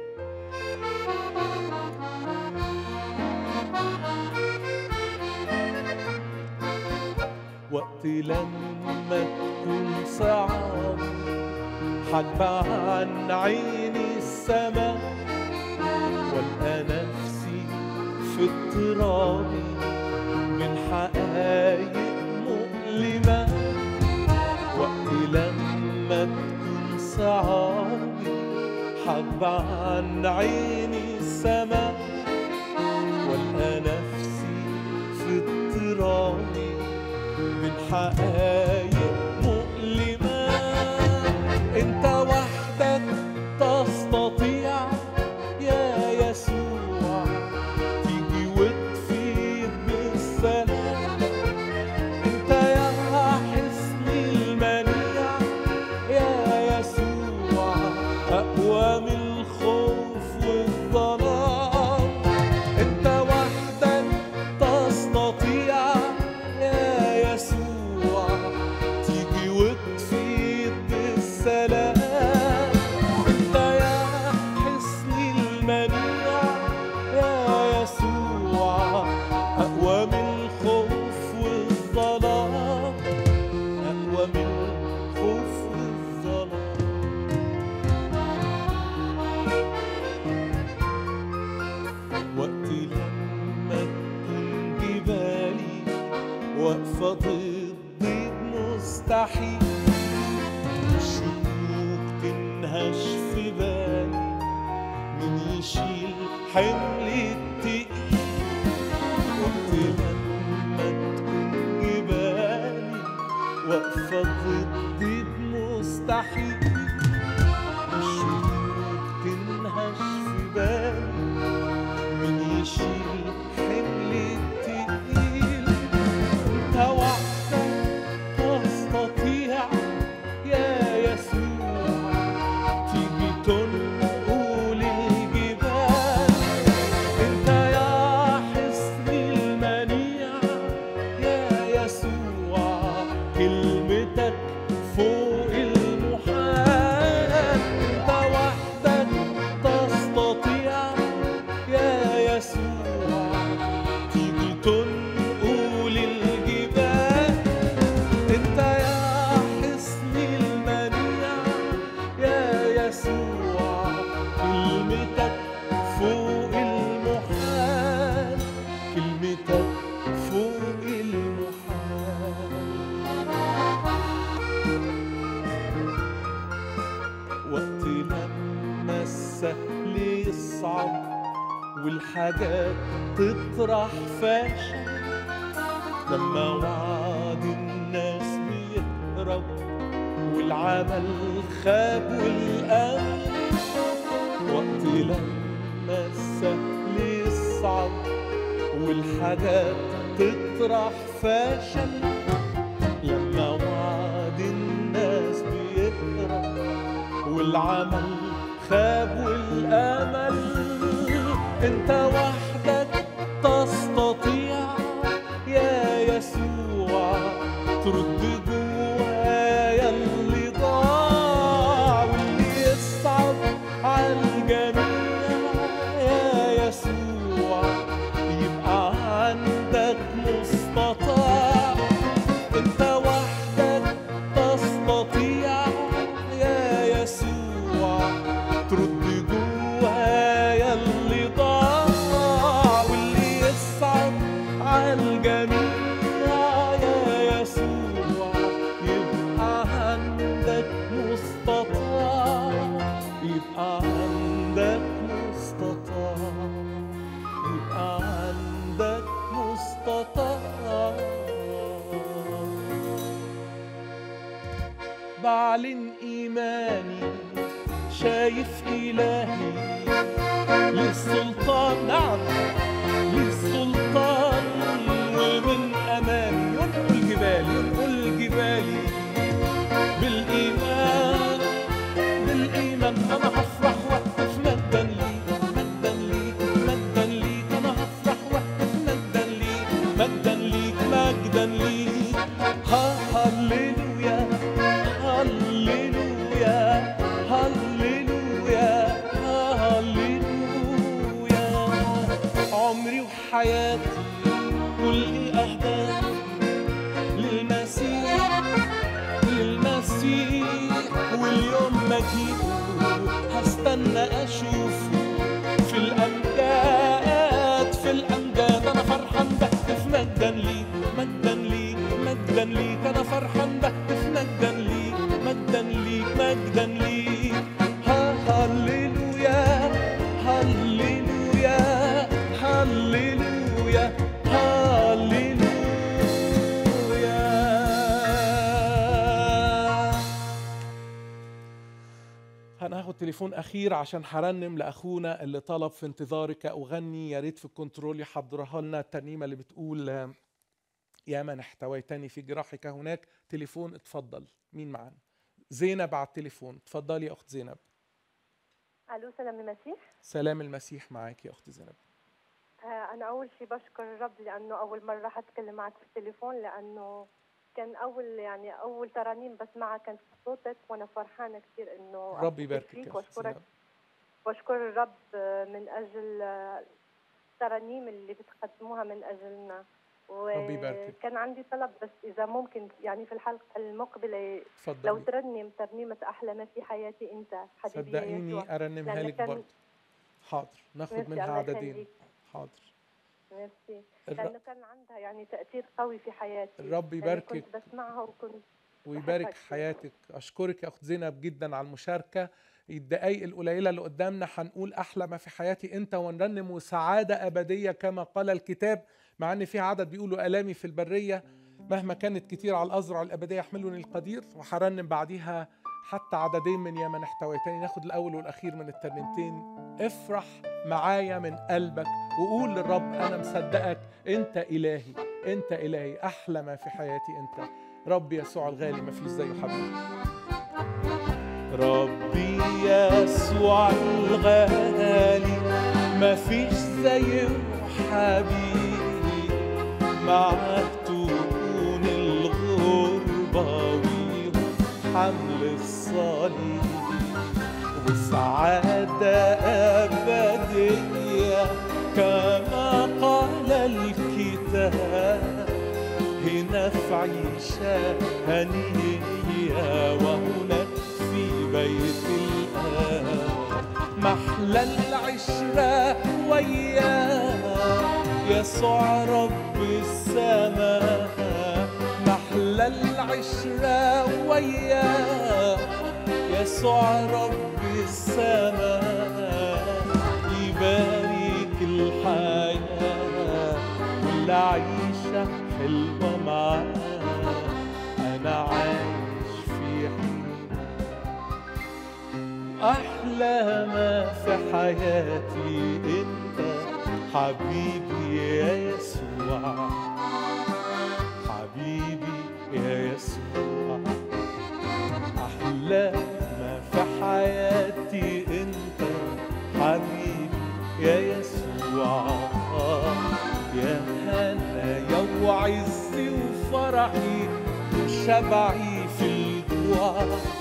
وقت لما تكون صعب حجب عن عيني السماء والقى نفسي في اضطراب من حقايق مؤلمة وقت لما تكون صعابي حجب عن عيني السماء والقى نفسي في اضطراب من حقايق مؤلمة انت وحدك تستطيع يا يسوع تيجي وتفيض بالسلام انت يا حصن المنيع يا يسوع اقوى من الخوف والظلام انت وحدك تستطيع يا يسوع حملي التقيل وقت لما تكون جبالي واقفة ضدي بمستحيل الشهور تنهش في بالي مين يشيل حملي التقيل انت وحدك تستطيع يا يسوع تيجي تنقل الجبال انت يا حصن المنيع يا يسوع كلمتك فوق المحال انت وحدك تستطيع يا يسوع تيجي تنقل الجبال انت يا حصن المنيع يا يسوع كلمتك فوق المحال كلمتك فوق المحال وقت لما السهل يصعب والحاجات تطرح فاشل لما وعد الناس بيهرب والعمل خاب والأمل وقت لما السهل يصعب والحاجات تطرح فاشل لما وعد الناس بيهرب والعمل خاب والأمل انت وحدك تستطيع يا يسوع ترد جوايا اللي ضاع واللي يصعب عالجميع يا يسوع يبقى عندك مستطاع انت وحدك تستطيع يا يسوع ترد جوايا اللي ضاع واللي يصعب عالجميع يا يسوع يبقى عندك مستطاع يبقى عندك مستطاع يبقى عندك مستطاع بعلن إيماني شايف إلهي للسلطان نعم للسلطان ومن أمامي ينقل جبالي ينقل جبالي بالإيمان بالإيمان أنا هفرح وأقف مجدا ليك مجدا ليك مجدا ليك أنا هفرح وأقف مجدا ليك مجدا ليك مجدا ليك ها هللويا هللويا هللويا هللويا عمري وحياتي كل أهدافي للمسيح للمسيح واليوم ما جيته هستنى اشوفه في الامجاد في الامجاد انا فرحان بهتف مجدا ليك مجدا ليك مجدا ليك انا فرحان بهتف مجدا ليك مجدا ليك مجدا ليك ها هللويا هللويا هللويا هللويا هناخد تليفون اخير عشان هرنم لاخونا اللي طلب في انتظارك اغني يا ريت في الكنترول يحضرها لنا الترنيمه اللي بتقول آه، يا من احتويتني في جراحك هناك تليفون اتفضل مين معانا زينب على التليفون اتفضلي يا اخت زينب الو سلام المسيح سلام المسيح معاك يا اخت زينب آه، انا اول شيء بشكر الرب لانه اول مره حتكلم معك في التليفون لانه كان اول يعني اول ترانيم بسمعها كانت في صوتك وانا فرحانه كثير انه ربي أحتفل يباركك فيك يا أخت واشكرك زينب. واشكر الرب آه، من اجل آه، الترانيم اللي بتقدموها من اجلنا ربي يباركك. وكان عندي طلب بس اذا ممكن يعني في الحلقه المقبله لو اتفضلي ترنم ترنيمه احلى ما في حياتي انت حبيبي يا يسوع. صدقيني ارنمها لأن لك كان- برضه حاضر ناخد ميرسي، منها الله عددين يخليك. حاضر ميرسي الر- لانه كان عندها يعني تاثير قوي في حياتي الرب يعني يباركك. كنت بسمعها وكنت ويبارك بحبك. حياتك اشكرك يا اخت زينب جدا على المشاركه الدقايق القليله اللي قدامنا هنقول احلى ما في حياتي انت ونرنم وسعاده ابديه كما قال الكتاب مع ان في عدد بيقولوا الامي في البريه مهما كانت كتير على الازرع الابديه يحملني القدير وهرنم بعديها حتى عددين من يا من احتويتني ناخد الاول والاخير من الترنيمتين افرح معايا من قلبك وقول للرب انا مصدقك انت الهي انت الهي احلى ما في حياتي انت رب يسوع الغالي ما فيش زيه حبيبي ربي يسوع الغالي ما فيش زيه حبيبي معاك تكون الغربة ويهم حمل الصليب وسعادة أبدية كما قال الكتاب هنا في عيشة هنية وهناك في بيت الآب محلى العشرة وياه يسوع رب السماء محلى العشرة وياه يسوع رب السماء يبارك الحياة والعيشة حلوة معاه أنا عايش في حيرة أحلى ما في حياتي أنت حبيبي يا يسوع حبيبي يا يسوع أحلى ما في حياتي أنت حبيبي يا يسوع يا هنايا وعزي وفرحي وشبعي في الجوع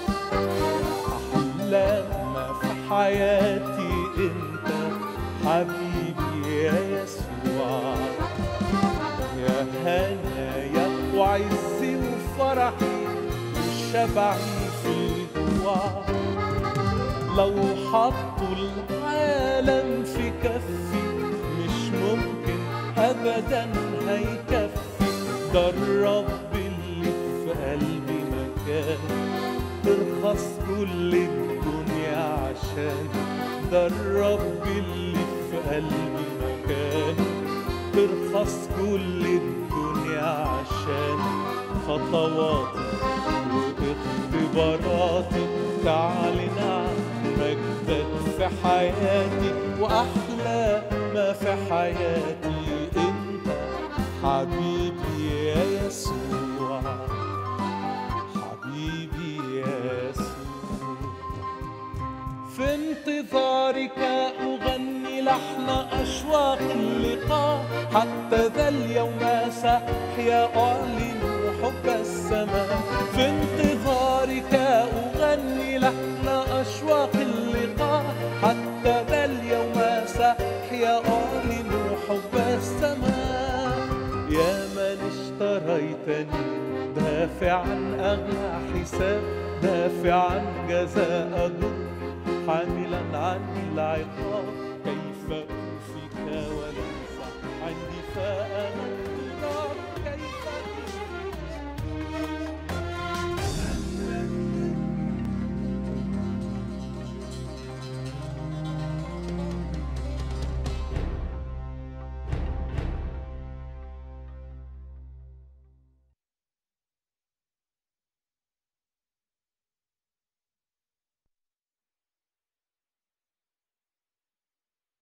أحلى ما في حياتي أنت حبيبي يا يسوع يا هنايا وعزي وفرحي وشبعي في الجوع لو حطوا العالم في كفي مش ممكن ابدا هيكفي ده الرب اللي في قلبي مكان ترخص كل الدنيا عشان ده الرب اللي في قلبي مكان ترخص كل الدنيا عشان خطواتي واختباراتي تعلن عن مجدك في حياتي واحلى ما في حياتي انت حبيبي يا يسوع حبيبي يا يسوع في انتظارك أغني لحن أشواق اللقاء حتى ذا اليوم سأحيا أعلن حب السماء في انتظارك أغني لحن أشواق اللقاء حتى ذا اليوم سأحيا أعلن حب السماء يا من اشتريتني دافعا أغلى حساب دافعا جزاء ضر حاملا عني العقاب كيف أوفيك وليس عندي فأنا